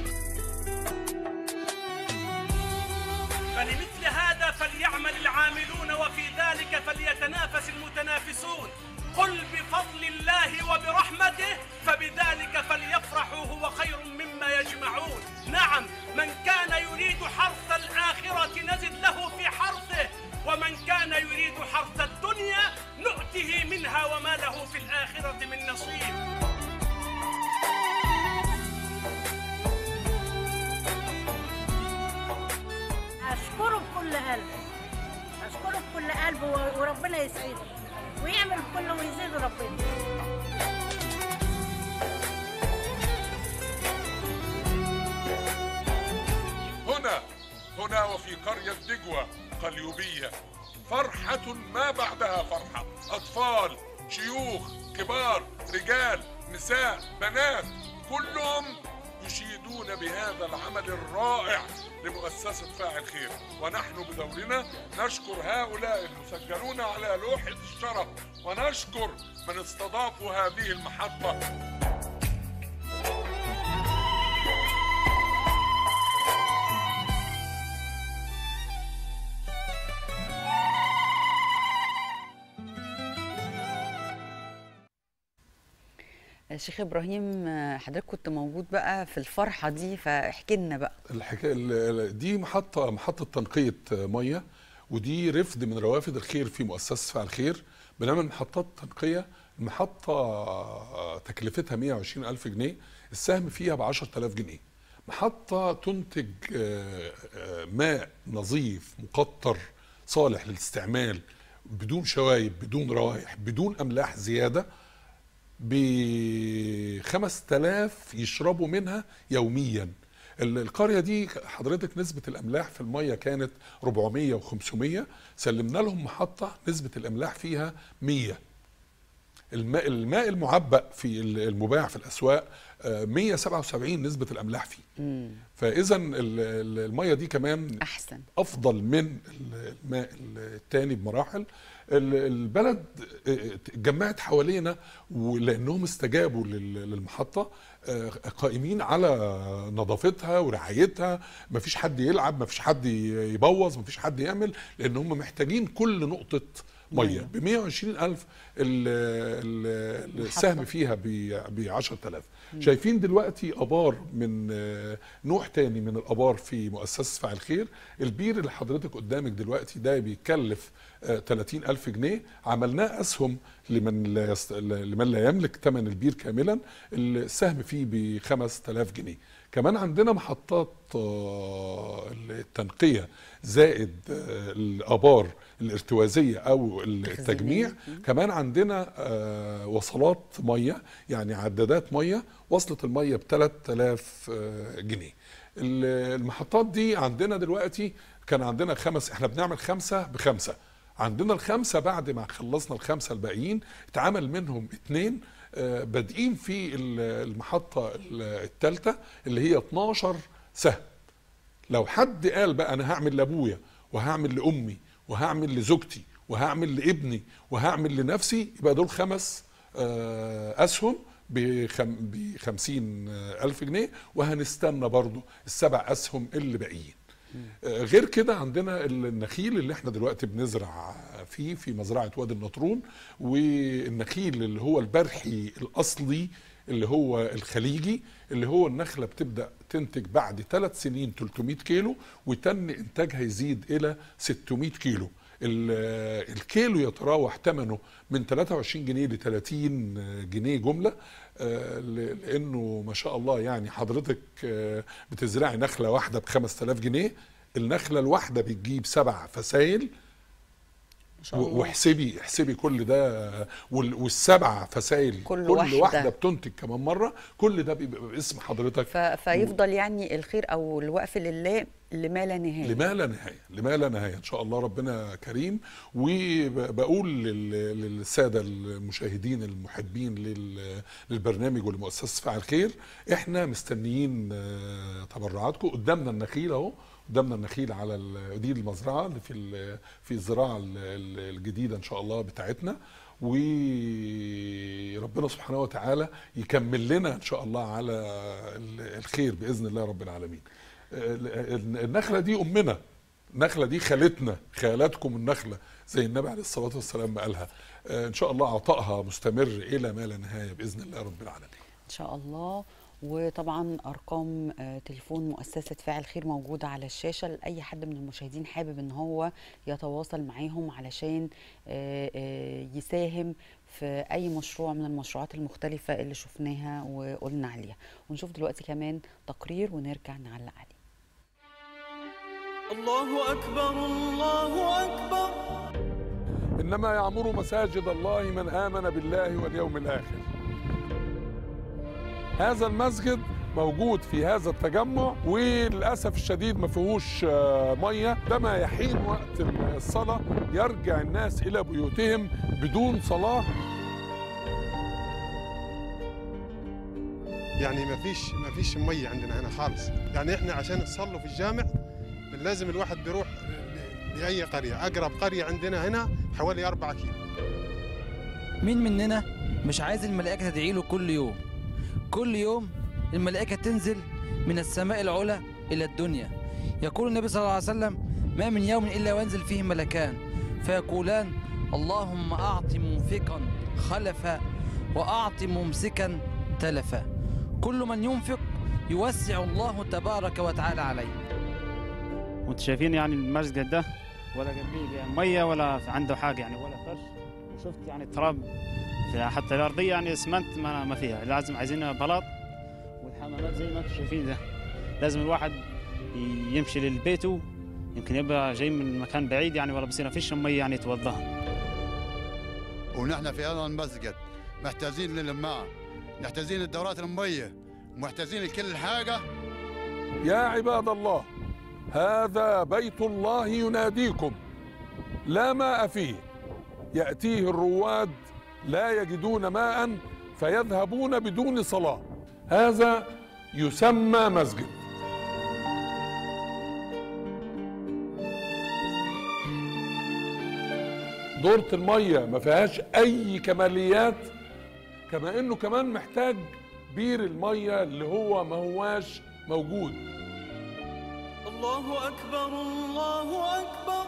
فلمثل هذا فليعمل العاملون وفي ذلك فليتنافس المتنافسون قل بفضل الله وبرحمته فبذلك فليفرحوا هو خير مما يجمعون نعم من كان يريد حرث الآخرة نزد له في حرثه ومن كان يريد حرث الدنيا نؤته منها وما له في الآخرة من نصيب أشكره بكل قلب أشكره بكل قلب و- وربنا يسعده ويعمل كله ويزيد ربنا هنا هنا وفي قرية دجوة قليوبية فرحة ما بعدها فرحة أطفال شيوخ كبار رجال نساء بنات كلهم يشيدون بهذا العمل الرائع لمؤسسة فاعل خير ونحن بدورنا نشكر هؤلاء المسجلون على لوحة الشرف ونشكر من استضافوا هذه المحطة شيخ ابراهيم آه، حضرتك كنت موجود بقى في الفرحه دي فاحكي لنا بقى الحكايه ال- ال- دي محطه محطه تنقيه ميه ودي رفد من روافد الخير في مؤسسه فعل خير بنعمل محطات تنقيه المحطه آه، تكلفتها 120 ألف جنيه السهم فيها ب 10000 جنيه محطه تنتج آه، آه، ماء نظيف مقطر صالح للاستعمال بدون شوايب بدون روائح بدون املاح زياده ب 5000 يشربوا منها يوميا ال- القريه دي حضرتك نسبه الاملاح في الميه كانت 400 و500 سلمنا لهم محطه نسبه الاملاح فيها 100 الماء الماء المعبأ في ال- المباع في الاسواق آه، 177 نسبه الاملاح فيه فاذا ال- ال- الميه دي كمان احسن افضل من الماء الثاني بمراحل ال- البلد اتجمعت حوالينا ولانهم استجابوا لل- للمحطه آه، قائمين على نظافتها ورعايتها مفيش حد يلعب مفيش حد يبوظ مفيش حد يعمل لان هم محتاجين كل نقطه ميه ب 120 الف ال- ال- السهم فيها ب 10000 مم. شايفين دلوقتي ابار من آه، نوع تاني من الابار في مؤسسه فاعل خير البير اللي حضرتك قدامك دلوقتي ده بيكلف آه، 30 ألف جنيه عملناه أسهم لمن لا, يست... لمن لا يملك ثمن البير كاملا السهم فيه ب 5000 جنيه كمان عندنا محطات آه، التنقية زائد آه، الآبار الارتوازية أو التجميع كمان عندنا آه، وصلات مية يعني عدادات مية وصلت المية ب 3000 آه، جنيه ال- المحطات دي عندنا دلوقتي كان عندنا خمس احنا بنعمل خمسة بخمسة عندنا الخمسة بعد ما خلصنا الخمسة الباقيين اتعمل منهم اتنين آه، بادئين في ال- المحطة الثالثة اللي هي 12 سهم لو حد قال بقى انا هعمل لابويا وهعمل لامي وهعمل لزوجتي وهعمل لابني وهعمل لنفسي يبقى دول خمس آه، اسهم ب 50 الف جنيه وهنستنى برضو السبع اسهم اللي باقيين آه، غير كده عندنا النخيل اللي احنا دلوقتي بنزرع فيه في مزرعه وادي النطرون والنخيل اللي هو البرحي الاصلي اللي هو الخليجي اللي هو النخله بتبدا تنتج بعد ثلاث سنين 300 كيلو وتن انتاجها يزيد الى 600 كيلو ال- الكيلو يتراوح ثمنه من 23 جنيه ل 30 جنيه جمله آه، ل- لانه ما شاء الله يعني حضرتك آه، بتزرعي نخله واحده ب 5000 جنيه النخله الواحده بتجيب سبع فسايل شاء الله. واحسبي احسبي كل ده وال- والسبع فسايل كل كل واحدة. واحده بتنتج كمان مره كل ده بيبقى باسم حضرتك ف... فيفضل يعني الخير او الوقف لله لما لا نهايه لما لا نهايه لما لا نهايه ان شاء الله ربنا كريم وبقول لل- للساده المشاهدين المحبين لل- للبرنامج ولمؤسسه فاعل خير احنا مستنيين آه، تبرعاتكم قدامنا النخيل اهو قدامنا النخيل على ال- دي المزرعه اللي في ال- في الزراعه ال- ال- الجديده ان شاء الله بتاعتنا وربنا سبحانه وتعالى يكمل لنا ان شاء الله على ال- الخير باذن الله رب العالمين ال- النخله دي امنا النخله دي خالتنا خالاتكم النخله زي النبي عليه الصلاه والسلام ما قالها آه، ان شاء الله عطائها مستمر الى ما لا نهايه باذن الله رب العالمين ان شاء الله وطبعا ارقام آه، تليفون مؤسسه فاعل خير موجوده على الشاشه لاي حد من المشاهدين حابب ان هو يتواصل معاهم علشان آه، آه، يساهم في اي مشروع من المشروعات المختلفه اللي شفناها وقلنا عليها ونشوف دلوقتي كمان تقرير ونرجع نعلق عليه الله أكبر الله أكبر انما يعمر مساجد الله من امن بالله واليوم الاخر هذا المسجد موجود في هذا التجمع وللاسف الشديد ما فيهوش آه، ميه لما يحين وقت الصلاه يرجع الناس الى بيوتهم بدون صلاه يعني ما فيش ما فيش ميه عندنا هنا خالص يعني احنا عشان نصلوا في الجامع لازم الواحد بيروح ل- لاي قريه اقرب قريه عندنا هنا حوالي 4 كيلو مين مننا مش عايز الملائكة تدعي له كل يوم كل يوم الملائكة تنزل من السماء العلى إلى الدنيا يقول النبي صلى الله عليه وسلم ما من يوم إلا وينزل فيه ملكان فيقولان اللهم أعط منفقا خلفا وأعط ممسكا تلفا كل من ينفق يوسع الله تبارك وتعالى عليه وانتم شايفين يعني المسجد ده ولا جنبيه يعني ميه ولا عنده حاجه يعني ولا فرش وشفت يعني التراب في- حتى الارضيه يعني اسمنت ما, ما فيها لازم عايزين بلاط والحمامات زي ما انتم شايفين ده لازم الواحد ي- يمشي لبيته يمكن يبقى جاي من مكان بعيد يعني ولا بصير ما فيش ميه يعني يتوضاها ونحن في هذا المسجد محتاجين للماء محتاجين للدورات المية محتاجين لكل حاجة يا عباد الله هذا بيت الله يناديكم لا ماء فيه ياتيه الرواد لا يجدون ماء فيذهبون بدون صلاه هذا يسمى مسجد دورة المية ما فيهاش أي كماليات كما إنه كمان محتاج بير المية اللي هو ما هواش موجود الله أكبر الله أكبر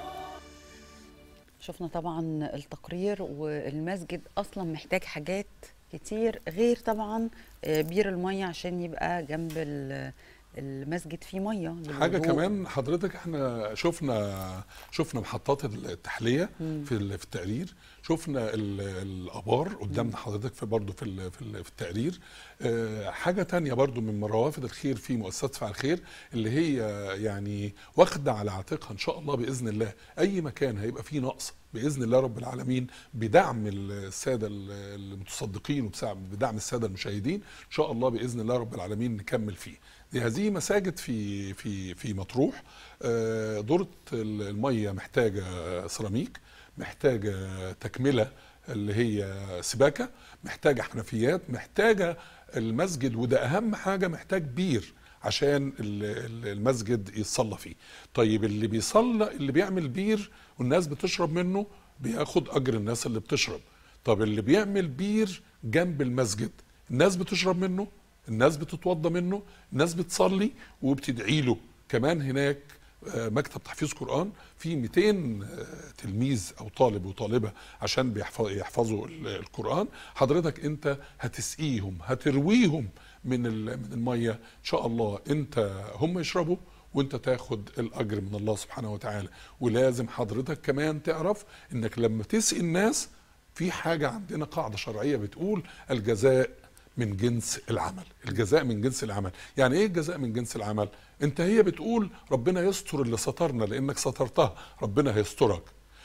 شفنا طبعا التقرير والمسجد اصلا محتاج حاجات كتير غير طبعا آه، بير الميه عشان يبقى جنب ال- المسجد فيه ميه حاجه للوضوء. كمان حضرتك احنا شفنا شفنا محطات التحليه مم. في ال- في التقرير شفنا ال- الابار قدامنا حضرتك في برضه في ال- في ال- في التقرير آه، حاجه تانية برضه من روافد الخير في مؤسسه فعل خير اللي هي يعني واخده على عاتقها ان شاء الله باذن الله اي مكان هيبقى فيه نقص باذن الله رب العالمين بدعم الساده المتصدقين وبدعم الساده المشاهدين ان شاء الله باذن الله رب العالمين نكمل فيه دي هذه مساجد في في في مطروح آه، دورة المية محتاجة سيراميك محتاجة تكملة اللي هي سباكة محتاجة حنفيات محتاجة المسجد وده أهم حاجة محتاج بير عشان ال- ال- المسجد يتصلى فيه طيب اللي بيصلى اللي بيعمل بير والناس بتشرب منه بياخد أجر الناس اللي بتشرب طب اللي بيعمل بير جنب المسجد الناس بتشرب منه الناس بتتوضى منه الناس بتصلي وبتدعي له كمان هناك آه، مكتب تحفيظ قرآن في 200 آه، تلميذ أو طالب وطالبة عشان بيحف- يحفظوا ال- القرآن حضرتك أنت هتسقيهم هترويهم من ال- من المية إن شاء الله أنت هم يشربوا وانت تاخد الاجر من الله سبحانه وتعالى ولازم حضرتك كمان تعرف انك لما تسقي الناس في حاجه عندنا قاعده شرعيه بتقول الجزاء من جنس العمل الجزاء من جنس العمل يعني ايه الجزاء من جنس العمل انت هي بتقول ربنا يستر اللي سترنا لانك سترتها ربنا هيسترك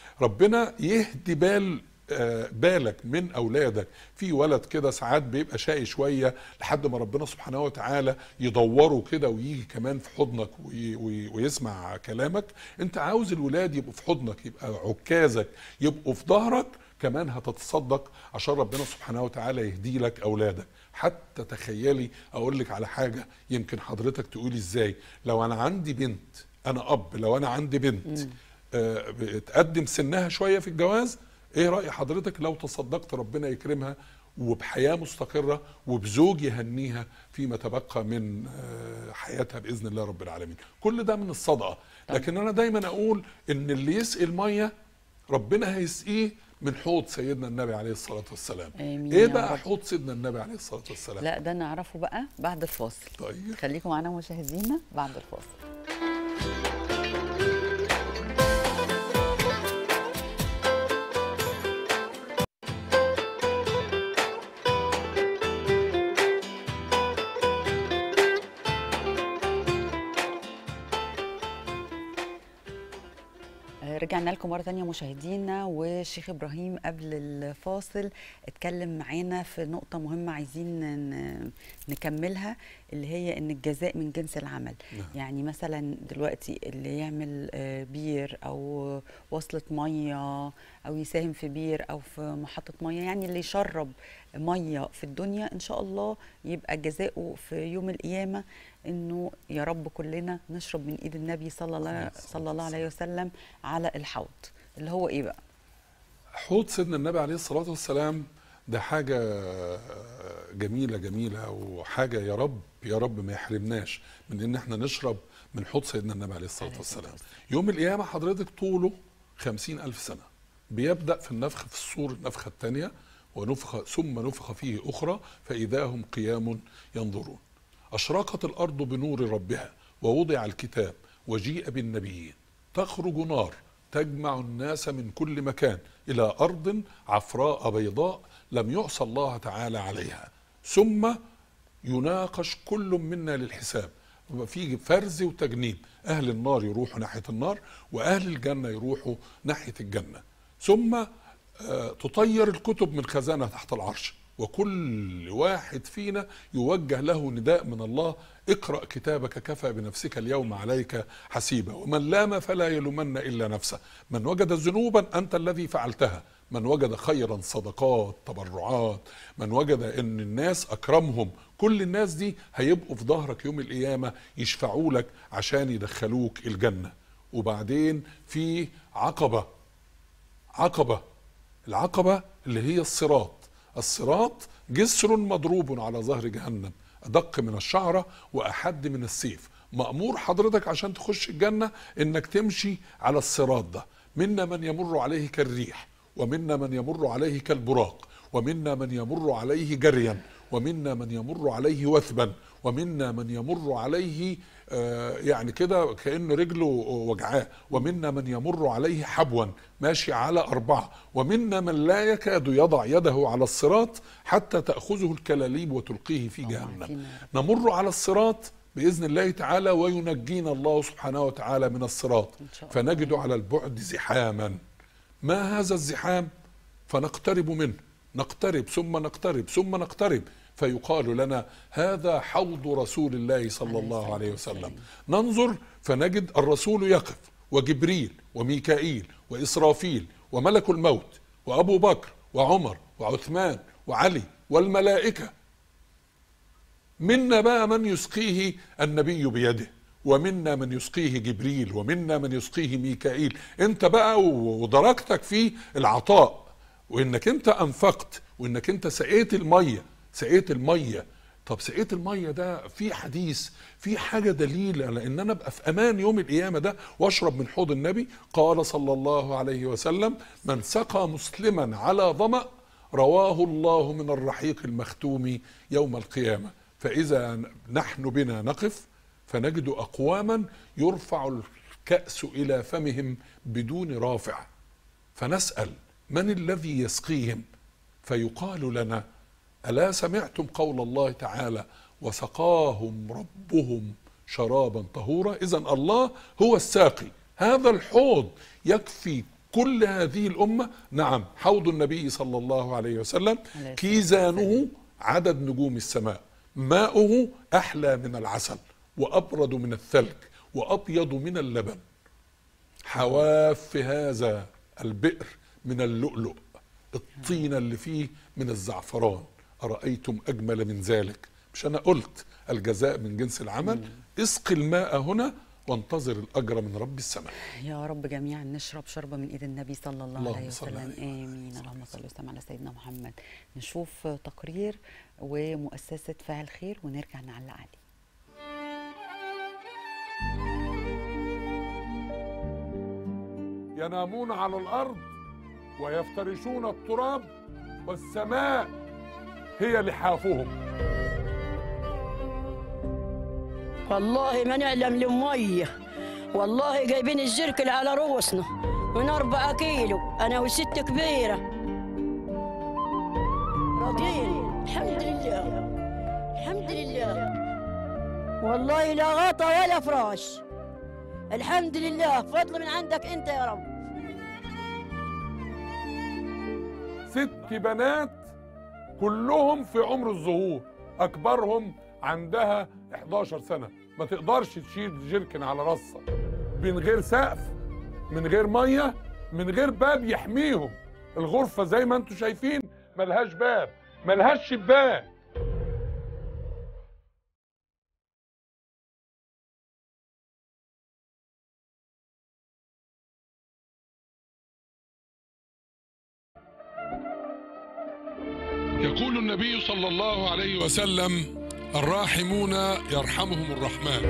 ربنا يهدي بال آه، بالك من اولادك في ولد كده ساعات بيبقى شقي شويه لحد ما ربنا سبحانه وتعالى يدوره كده ويجي كمان في حضنك وي وي ويسمع كلامك انت عاوز الولاد يبقوا في حضنك يبقى عكازك يبقوا في ظهرك كمان هتتصدق عشان ربنا سبحانه وتعالى يهدي لك اولادك حتى تخيلي اقول لك على حاجه يمكن حضرتك تقولي ازاي لو انا عندي بنت انا اب لو انا عندي بنت آه، بتقدم سنها شويه في الجواز ايه راي حضرتك لو تصدقت ربنا يكرمها وبحياه مستقره وبزوج يهنيها فيما تبقى من آه، حياتها باذن الله رب العالمين كل ده من الصدقه لكن انا دايما اقول ان اللي يسقي الميه ربنا هيسقيه من حوض سيدنا النبي عليه الصلاه والسلام آمين ايه يا بقى رب. حوض سيدنا النبي عليه الصلاه والسلام لا ده نعرفه بقى بعد الفاصل طيب خليكم معانا مشاهدينا بعد الفاصل آه، رجعنا لكم مرة تانية مشاهدينا والشيخ إبراهيم قبل الفاصل اتكلم معانا في نقطة مهمة عايزين ن- نكملها اللي هي إن الجزاء من جنس العمل نعم. يعني مثلا دلوقتي اللي يعمل آه، بير أو وصلة مية أو يساهم في بير أو في محطة مية يعني اللي يشرب مية في الدنيا إن شاء الله يبقى جزاؤه في يوم القيامة إنه يا رب كلنا نشرب من إيد النبي صلى الله صلى الله عليه وسلم على الحوض اللي هو إيه بقى؟ حوض سيدنا النبي عليه الصلاة والسلام ده حاجة جميلة جميلة وحاجة يا رب يا رب ما يحرمناش من ان احنا نشرب من حوض سيدنا النبي عليه الصلاة والسلام يوم القيامة حضرتك طوله خمسين ألف سنة بيبدأ في النفخ في الصور النفخة الثانية ونفخ ثم نفخ فيه أخرى فإذا هم قيام ينظرون أشرقت الأرض بنور ربها ووضع الكتاب وجيء بالنبيين تخرج نار تجمع الناس من كل مكان إلى أرض عفراء بيضاء لم يعصى الله تعالى عليها ثم يناقش كل منا للحساب يبقى في فرز وتجنيب أهل النار يروحوا ناحية النار وأهل الجنة يروحوا ناحية الجنة ثم آه، تطير الكتب من خزانة تحت العرش وكل واحد فينا يوجه له نداء من الله اقرأ كتابك كفى بنفسك اليوم عليك حسيبا ومن لام فلا يلومن إلا نفسه من وجد ذنوبا أنت الذي فعلتها من وجد خيرا صدقات تبرعات من وجد ان الناس اكرمهم كل الناس دي هيبقوا في ظهرك يوم القيامه يشفعوا لك عشان يدخلوك الجنه وبعدين في عقبه عقبه العقبه اللي هي الصراط الصراط جسر مضروب على ظهر جهنم ادق من الشعره واحد من السيف مامور حضرتك عشان تخش الجنه انك تمشي على الصراط ده منا من يمر عليه كالريح ومنا من يمر عليه كالبراق ومنا من يمر عليه جريا ومنا من يمر عليه وثبا ومنا من يمر عليه آه، يعني كده كأن رجله وجعاه ومنا من يمر عليه حبوا ماشي على أربعة ومنا من لا يكاد يضع يده على الصراط حتى تأخذه الكلاليب وتلقيه في جهنم نمر على الصراط بإذن الله تعالى وينجينا الله سبحانه وتعالى من الصراط فنجد على البعد زحاما ما هذا الزحام فنقترب منه نقترب ثم نقترب ثم نقترب فيقال لنا هذا حوض رسول الله صلى الله عليه وسلم ننظر فنجد الرسول يقف وجبريل وميكائيل وإسرافيل وملك الموت وأبو بكر وعمر وعثمان وعلي والملائكة منا بقى من يسقيه النبي بيده ومنا من يسقيه جبريل ومنا من يسقيه ميكائيل انت بقى ودرجتك في العطاء وانك انت انفقت وانك انت سقيت الميه سقيت الميه طب سقيت الميه ده في حديث في حاجه دليل على ان انا ابقى في امان يوم القيامه ده واشرب من حوض النبي قال صلى الله عليه وسلم من سقى مسلما على ظمأ رواه الله من الرحيق المختوم يوم القيامه فاذا نحن بنا نقف فنجد اقواما يرفع الكاس الى فمهم بدون رافع فنسال من الذي يسقيهم فيقال لنا الا سمعتم قول الله تعالى وسقاهم ربهم شرابا طهورا اذا الله هو الساقي هذا الحوض يكفي كل هذه الامه نعم حوض النبي صلى الله عليه وسلم كيزانه عدد نجوم السماء ماؤه احلى من العسل وابرد من الثلج وابيض من اللبن حواف هذا البئر من اللؤلؤ الطينة اللي فيه من الزعفران أرأيتم أجمل من ذلك مش أنا قلت الجزاء من جنس العمل اسقي الماء هنا وانتظر الأجر من رب السماء يا رب جميعا نشرب شربة من ايد النبي صلى الله اللهم عليه صل وسلم عليه امين اللهم صل وسلم على سيدنا محمد نشوف تقرير ومؤسسة فاعل خير ونرجع نعلق عليه ينامون على الأرض ويفترشون التراب والسماء هي لحافهم والله ما نعلم لمية والله جايبين الزركل على رؤوسنا من أربعة كيلو أنا وست كبيرة راضيين الحمد لله الحمد لله والله لا غطا ولا فراش الحمد لله فضل من عندك أنت يا رب ست بنات كلهم في عمر الظهور اكبرهم عندها 11 سنه ما تقدرش تشيل جيركن على راسها من غير سقف من غير ميه من غير باب يحميهم الغرفه زي ما انتم شايفين ملهاش باب ملهاش شباك يقول النبي صلى الله عليه وسلم الراحمون يرحمهم الرحمن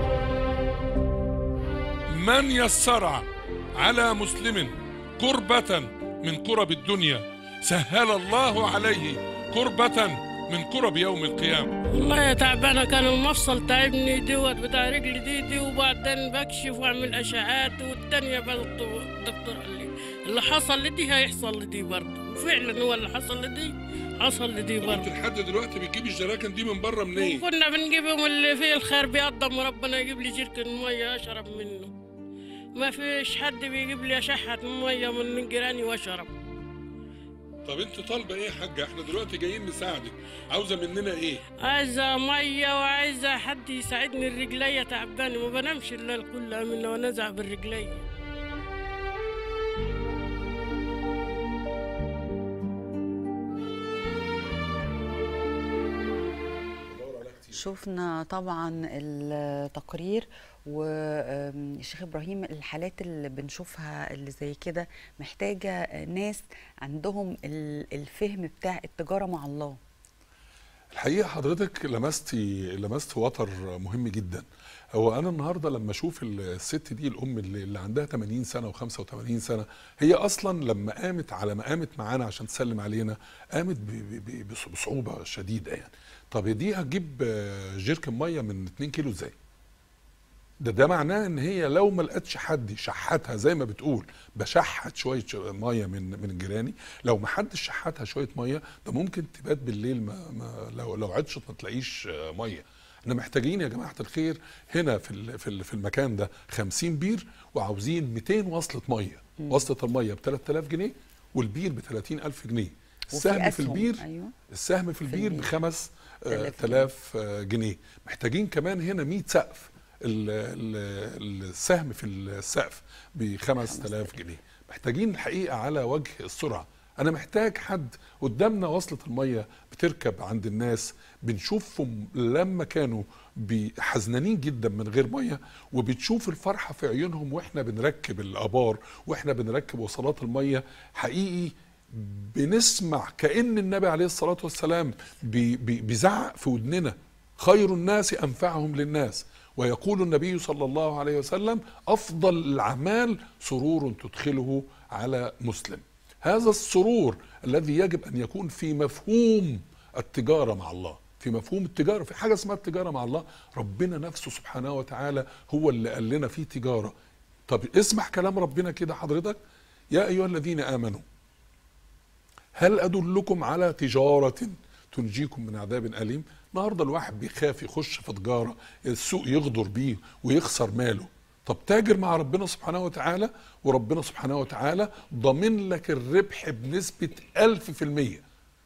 من يسر على مسلم كربة من كرب الدنيا سهل الله عليه كربة من كرب يوم القيامة والله تعبانة كان المفصل تعبني دوت بتاع رجلي دي دي وبعدين بكشف واعمل اشعاعات والتانية بقى الدكتور قال لي اللي حصل لدي هيحصل لدي برضه وفعلا هو اللي حصل لدي حصل لدي برضه انت لحد دلوقتي بتجيب الجراكن دي من بره منين؟ كنا بنجيبهم اللي فيه الخير بيقدم وربنا يجيب لي جيركن ميه اشرب منه ما فيش حد بيجيب لي شحة ميه من جيراني واشرب طب انت طالبه ايه يا حاجه؟ احنا دلوقتي جايين نساعدك، عاوزه مننا ايه؟ عايزة مية وعايزة حد يساعدني الرجلية تعبانة ما بنامش الليل كلها من ونزع بالرجلية شفنا طبعا التقرير والشيخ ابراهيم الحالات اللي بنشوفها اللي زي كده محتاجه ناس عندهم ال- الفهم بتاع التجاره مع الله الحقيقه حضرتك لمستي لمست وتر مهم جدا هو انا النهارده لما اشوف الست دي الام اللي, اللي عندها 80 سنه و85 سنه هي اصلا لما قامت على ما قامت معانا عشان تسلم علينا قامت ب- ب- ب- بص- بصعوبه شديده يعني طب دي هتجيب آه، جيركن ميه من 2 كيلو ازاي ده ده معناه ان هي لو ما لقتش حد يشحتها زي ما بتقول بشحت شويه ش- ميه من من جيراني لو ما حدش شحتها شويه ميه ده ممكن تبات بالليل ما, ما لو لو عطشت ما تلاقيش آه، ميه احنا محتاجين يا جماعه الخير هنا في ال- في ال- في المكان ده 50 بير وعاوزين 200 وصله ميه مم. وصله الميه ب 3000 جنيه والبير ب 30000 جنيه السهم في أسهم، البير أيوة. السهم في البير البير. بخمس آه، 3000 تلاف آه، جنيه محتاجين كمان هنا 100 سقف ال- ال- السهم في السقف ب 5000 جنيه محتاجين الحقيقه على وجه السرعه انا محتاج حد قدامنا وصله الميه بتركب عند الناس بنشوفهم لما كانوا بي- حزنانين جدا من غير ميه وبتشوف الفرحه في عيونهم واحنا بنركب الابار واحنا بنركب وصلات الميه حقيقي بنسمع كأن النبي عليه الصلاة والسلام بي- بي- بيزعق في ودننا خير الناس أنفعهم للناس ويقول النبي صلى الله عليه وسلم أفضل الأعمال سرور تدخله على مسلم هذا السرور الذي يجب أن يكون في مفهوم التجارة مع الله في مفهوم التجارة في حاجة اسمها التجارة مع الله ربنا نفسه سبحانه وتعالى هو اللي قال لنا في تجارة طب اسمع كلام ربنا كده حضرتك يا أيها الذين آمنوا هل أدلكم على تجارة تنجيكم من عذاب أليم النهاردة الواحد بيخاف يخش في تجارة السوق يغدر بيه ويخسر ماله طب تاجر مع ربنا سبحانه وتعالى وربنا سبحانه وتعالى ضامن لك الربح بنسبة ألف في المية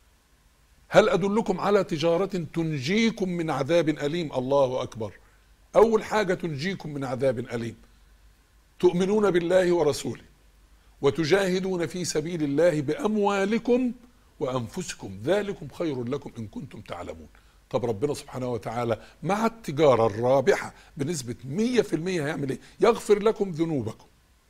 هل أدلكم على تجارة تنجيكم من عذاب أليم الله أكبر أول حاجة تنجيكم من عذاب أليم تؤمنون بالله ورسوله وتجاهدون في سبيل الله باموالكم وانفسكم ذلكم خير لكم ان كنتم تعلمون طب ربنا سبحانه وتعالى مع التجاره الرابحه بنسبه 100% هيعمل ايه يغفر لكم ذنوبكم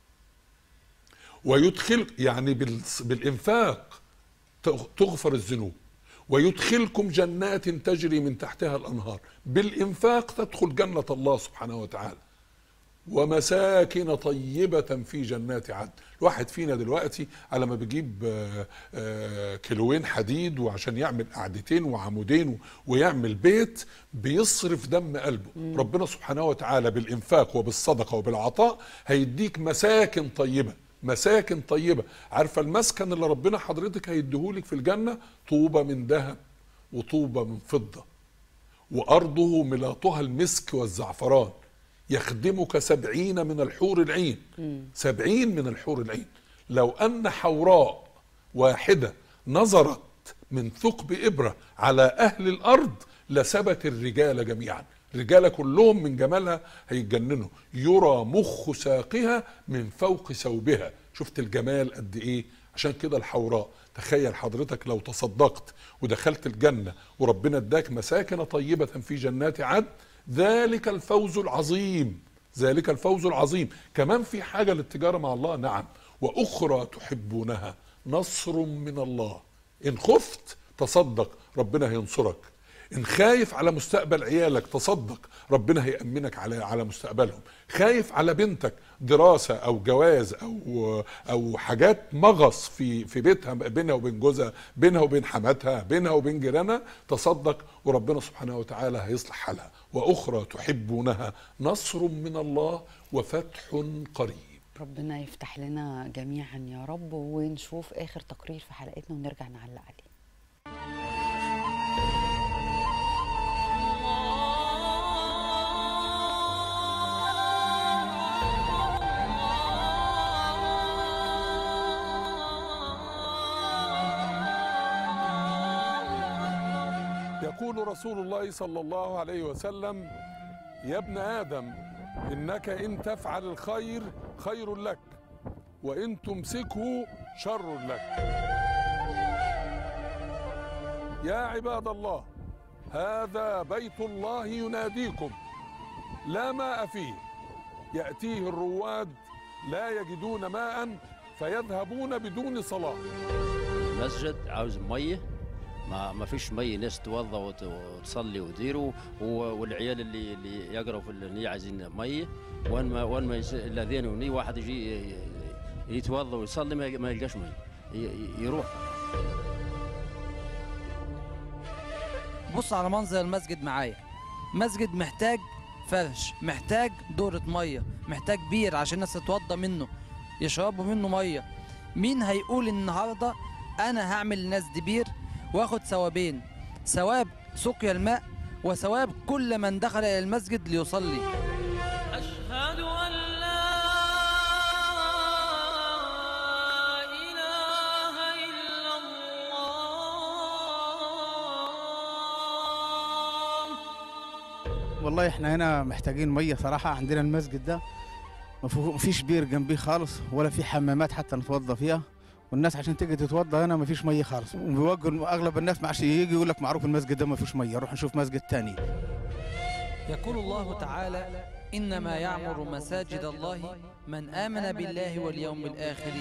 ويدخل يعني بالس- بالانفاق تغ- تغفر الذنوب ويدخلكم جنات تجري من تحتها الانهار بالانفاق تدخل جنه الله سبحانه وتعالى ومساكن طيبة في جنات عدن الواحد فينا دلوقتي على ما بيجيب آه، آه، كيلوين حديد وعشان يعمل قعدتين وعمودين و- ويعمل بيت بيصرف دم قلبه مم. ربنا سبحانه وتعالى بالإنفاق وبالصدقة وبالعطاء هيديك مساكن طيبة مساكن طيبة عارفة المسكن اللي ربنا حضرتك هيديهولك في الجنة طوبة من ذهب وطوبة من فضة وأرضه ملاطها المسك والزعفران يخدمك سبعين من الحور العين سبعين من الحور العين لو أن حوراء واحدة نظرت من ثقب إبرة على أهل الأرض لسبت الرجال جميعا الرجال كلهم من جمالها هيتجننوا يرى مخ ساقها من فوق ثوبها شفت الجمال قد ايه عشان كده الحوراء تخيل حضرتك لو تصدقت ودخلت الجنة وربنا اداك مساكن طيبة في جنات عدن ذلك الفوز العظيم ذلك الفوز العظيم كمان في حاجة للتجارة مع الله نعم وأخرى تحبونها نصر من الله إن خفت تصدق ربنا هينصرك ان خايف على مستقبل عيالك تصدق ربنا هيأمنك على على مستقبلهم خايف على بنتك دراسة او جواز او او حاجات مغص في في بيتها بينها وبين جوزها بينها وبين حماتها بينها وبين جيرانها تصدق وربنا سبحانه وتعالى هيصلح حالها واخرى تحبونها نصر من الله وفتح قريب ربنا يفتح لنا جميعا يا رب ونشوف اخر تقرير في حلقتنا ونرجع نعلق عليه يقول رسول الله صلى الله عليه وسلم يا ابن ادم انك ان تفعل الخير خير لك وان تمسكه شر لك يا عباد الله هذا بيت الله يناديكم لا ماء فيه ياتيه الرواد لا يجدون ماء فيذهبون بدون صلاه المسجد عاوز ميه ما ما فيش ميه ناس توضى وت- وتصلي ويديروا و- والعيال اللي اللي يقروا في النية عايزين ميه وين ما وين ما يس- الاذان وني واحد يجي ي- ي- يتوضى ويصلي ما ما يلقاش ميه ي- ي- يروح بص على منظر المسجد معايا مسجد محتاج فرش محتاج دورة مية محتاج بير عشان الناس تتوضى منه يشربوا منه مية مين هيقول النهاردة أنا هعمل للناس دي بير واخد ثوابين ثواب سقيا الماء وثواب كل من دخل إلى المسجد ليصلي أشهد أن لا إله إلا الله والله احنا هنا محتاجين ميه صراحه عندنا المسجد ده ما فيه- ما فيش بير جنبيه خالص ولا في حمامات حتى نتوضى فيها والناس عشان تيجي تتوضى هنا ما فيش ميه خالص وبيوجهوا اغلب الناس ما عادش يجي يقول لك معروف المسجد ده ما فيش ميه روح نشوف مسجد تاني يقول الله تعالى إنما يعمر مساجد الله من آمن بالله واليوم الآخر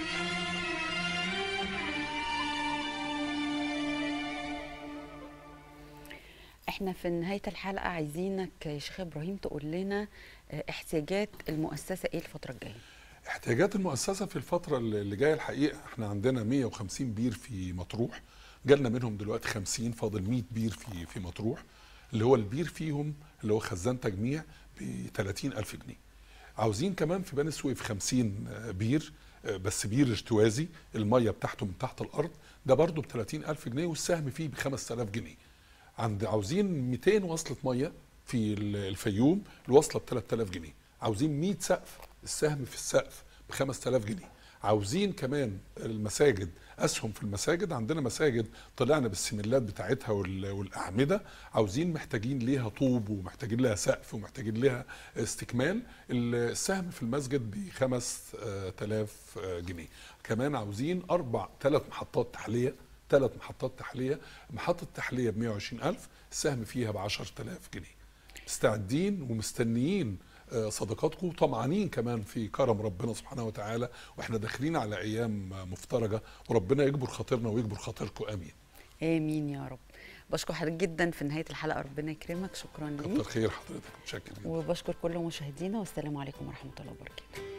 احنا في نهايه الحلقه عايزينك يا شيخ ابراهيم تقول لنا آه، احتياجات المؤسسه ايه الفتره الجايه احتياجات المؤسسه في الفتره اللي جايه الحقيقه احنا عندنا 150 بير في مطروح جالنا منهم دلوقتي 50 فاضل 100 بير في في مطروح اللي هو البير فيهم اللي هو خزان تجميع ب 30000 جنيه عاوزين كمان في بني سويف 50 بير آه، بس بير ارتوازي الميه بتاعته من تحت الارض ده برضه ب 30000 جنيه والسهم فيه ب 5000 جنيه عند عاوزين 200 وصلة مية في ال- الفيوم الوصلة ب 3000 جنيه عاوزين 100 سقف السهم في السقف ب 5000 جنيه عاوزين كمان المساجد اسهم في المساجد عندنا مساجد طلعنا بالسملات بتاعتها وال- والاعمده عاوزين محتاجين ليها طوب ومحتاجين لها سقف ومحتاجين لها استكمال السهم في المسجد ب 5000 جنيه كمان عاوزين اربع ثلاث محطات تحليه ثلاث محطات تحليه محطه تحليه ب 120000 السهم فيها ب 10000 جنيه مستعدين ومستنيين آه، صدقاتكم وطمعانين كمان في كرم ربنا سبحانه وتعالى واحنا داخلين على ايام آه، مفترجه وربنا يجبر خاطرنا ويجبر خاطركم امين امين يا رب بشكر حضرتك جدا في نهايه الحلقه ربنا يكرمك شكرا كتر ليك خير حضرتك متشكر جدا وبشكر كل مشاهدينا والسلام عليكم ورحمه الله وبركاته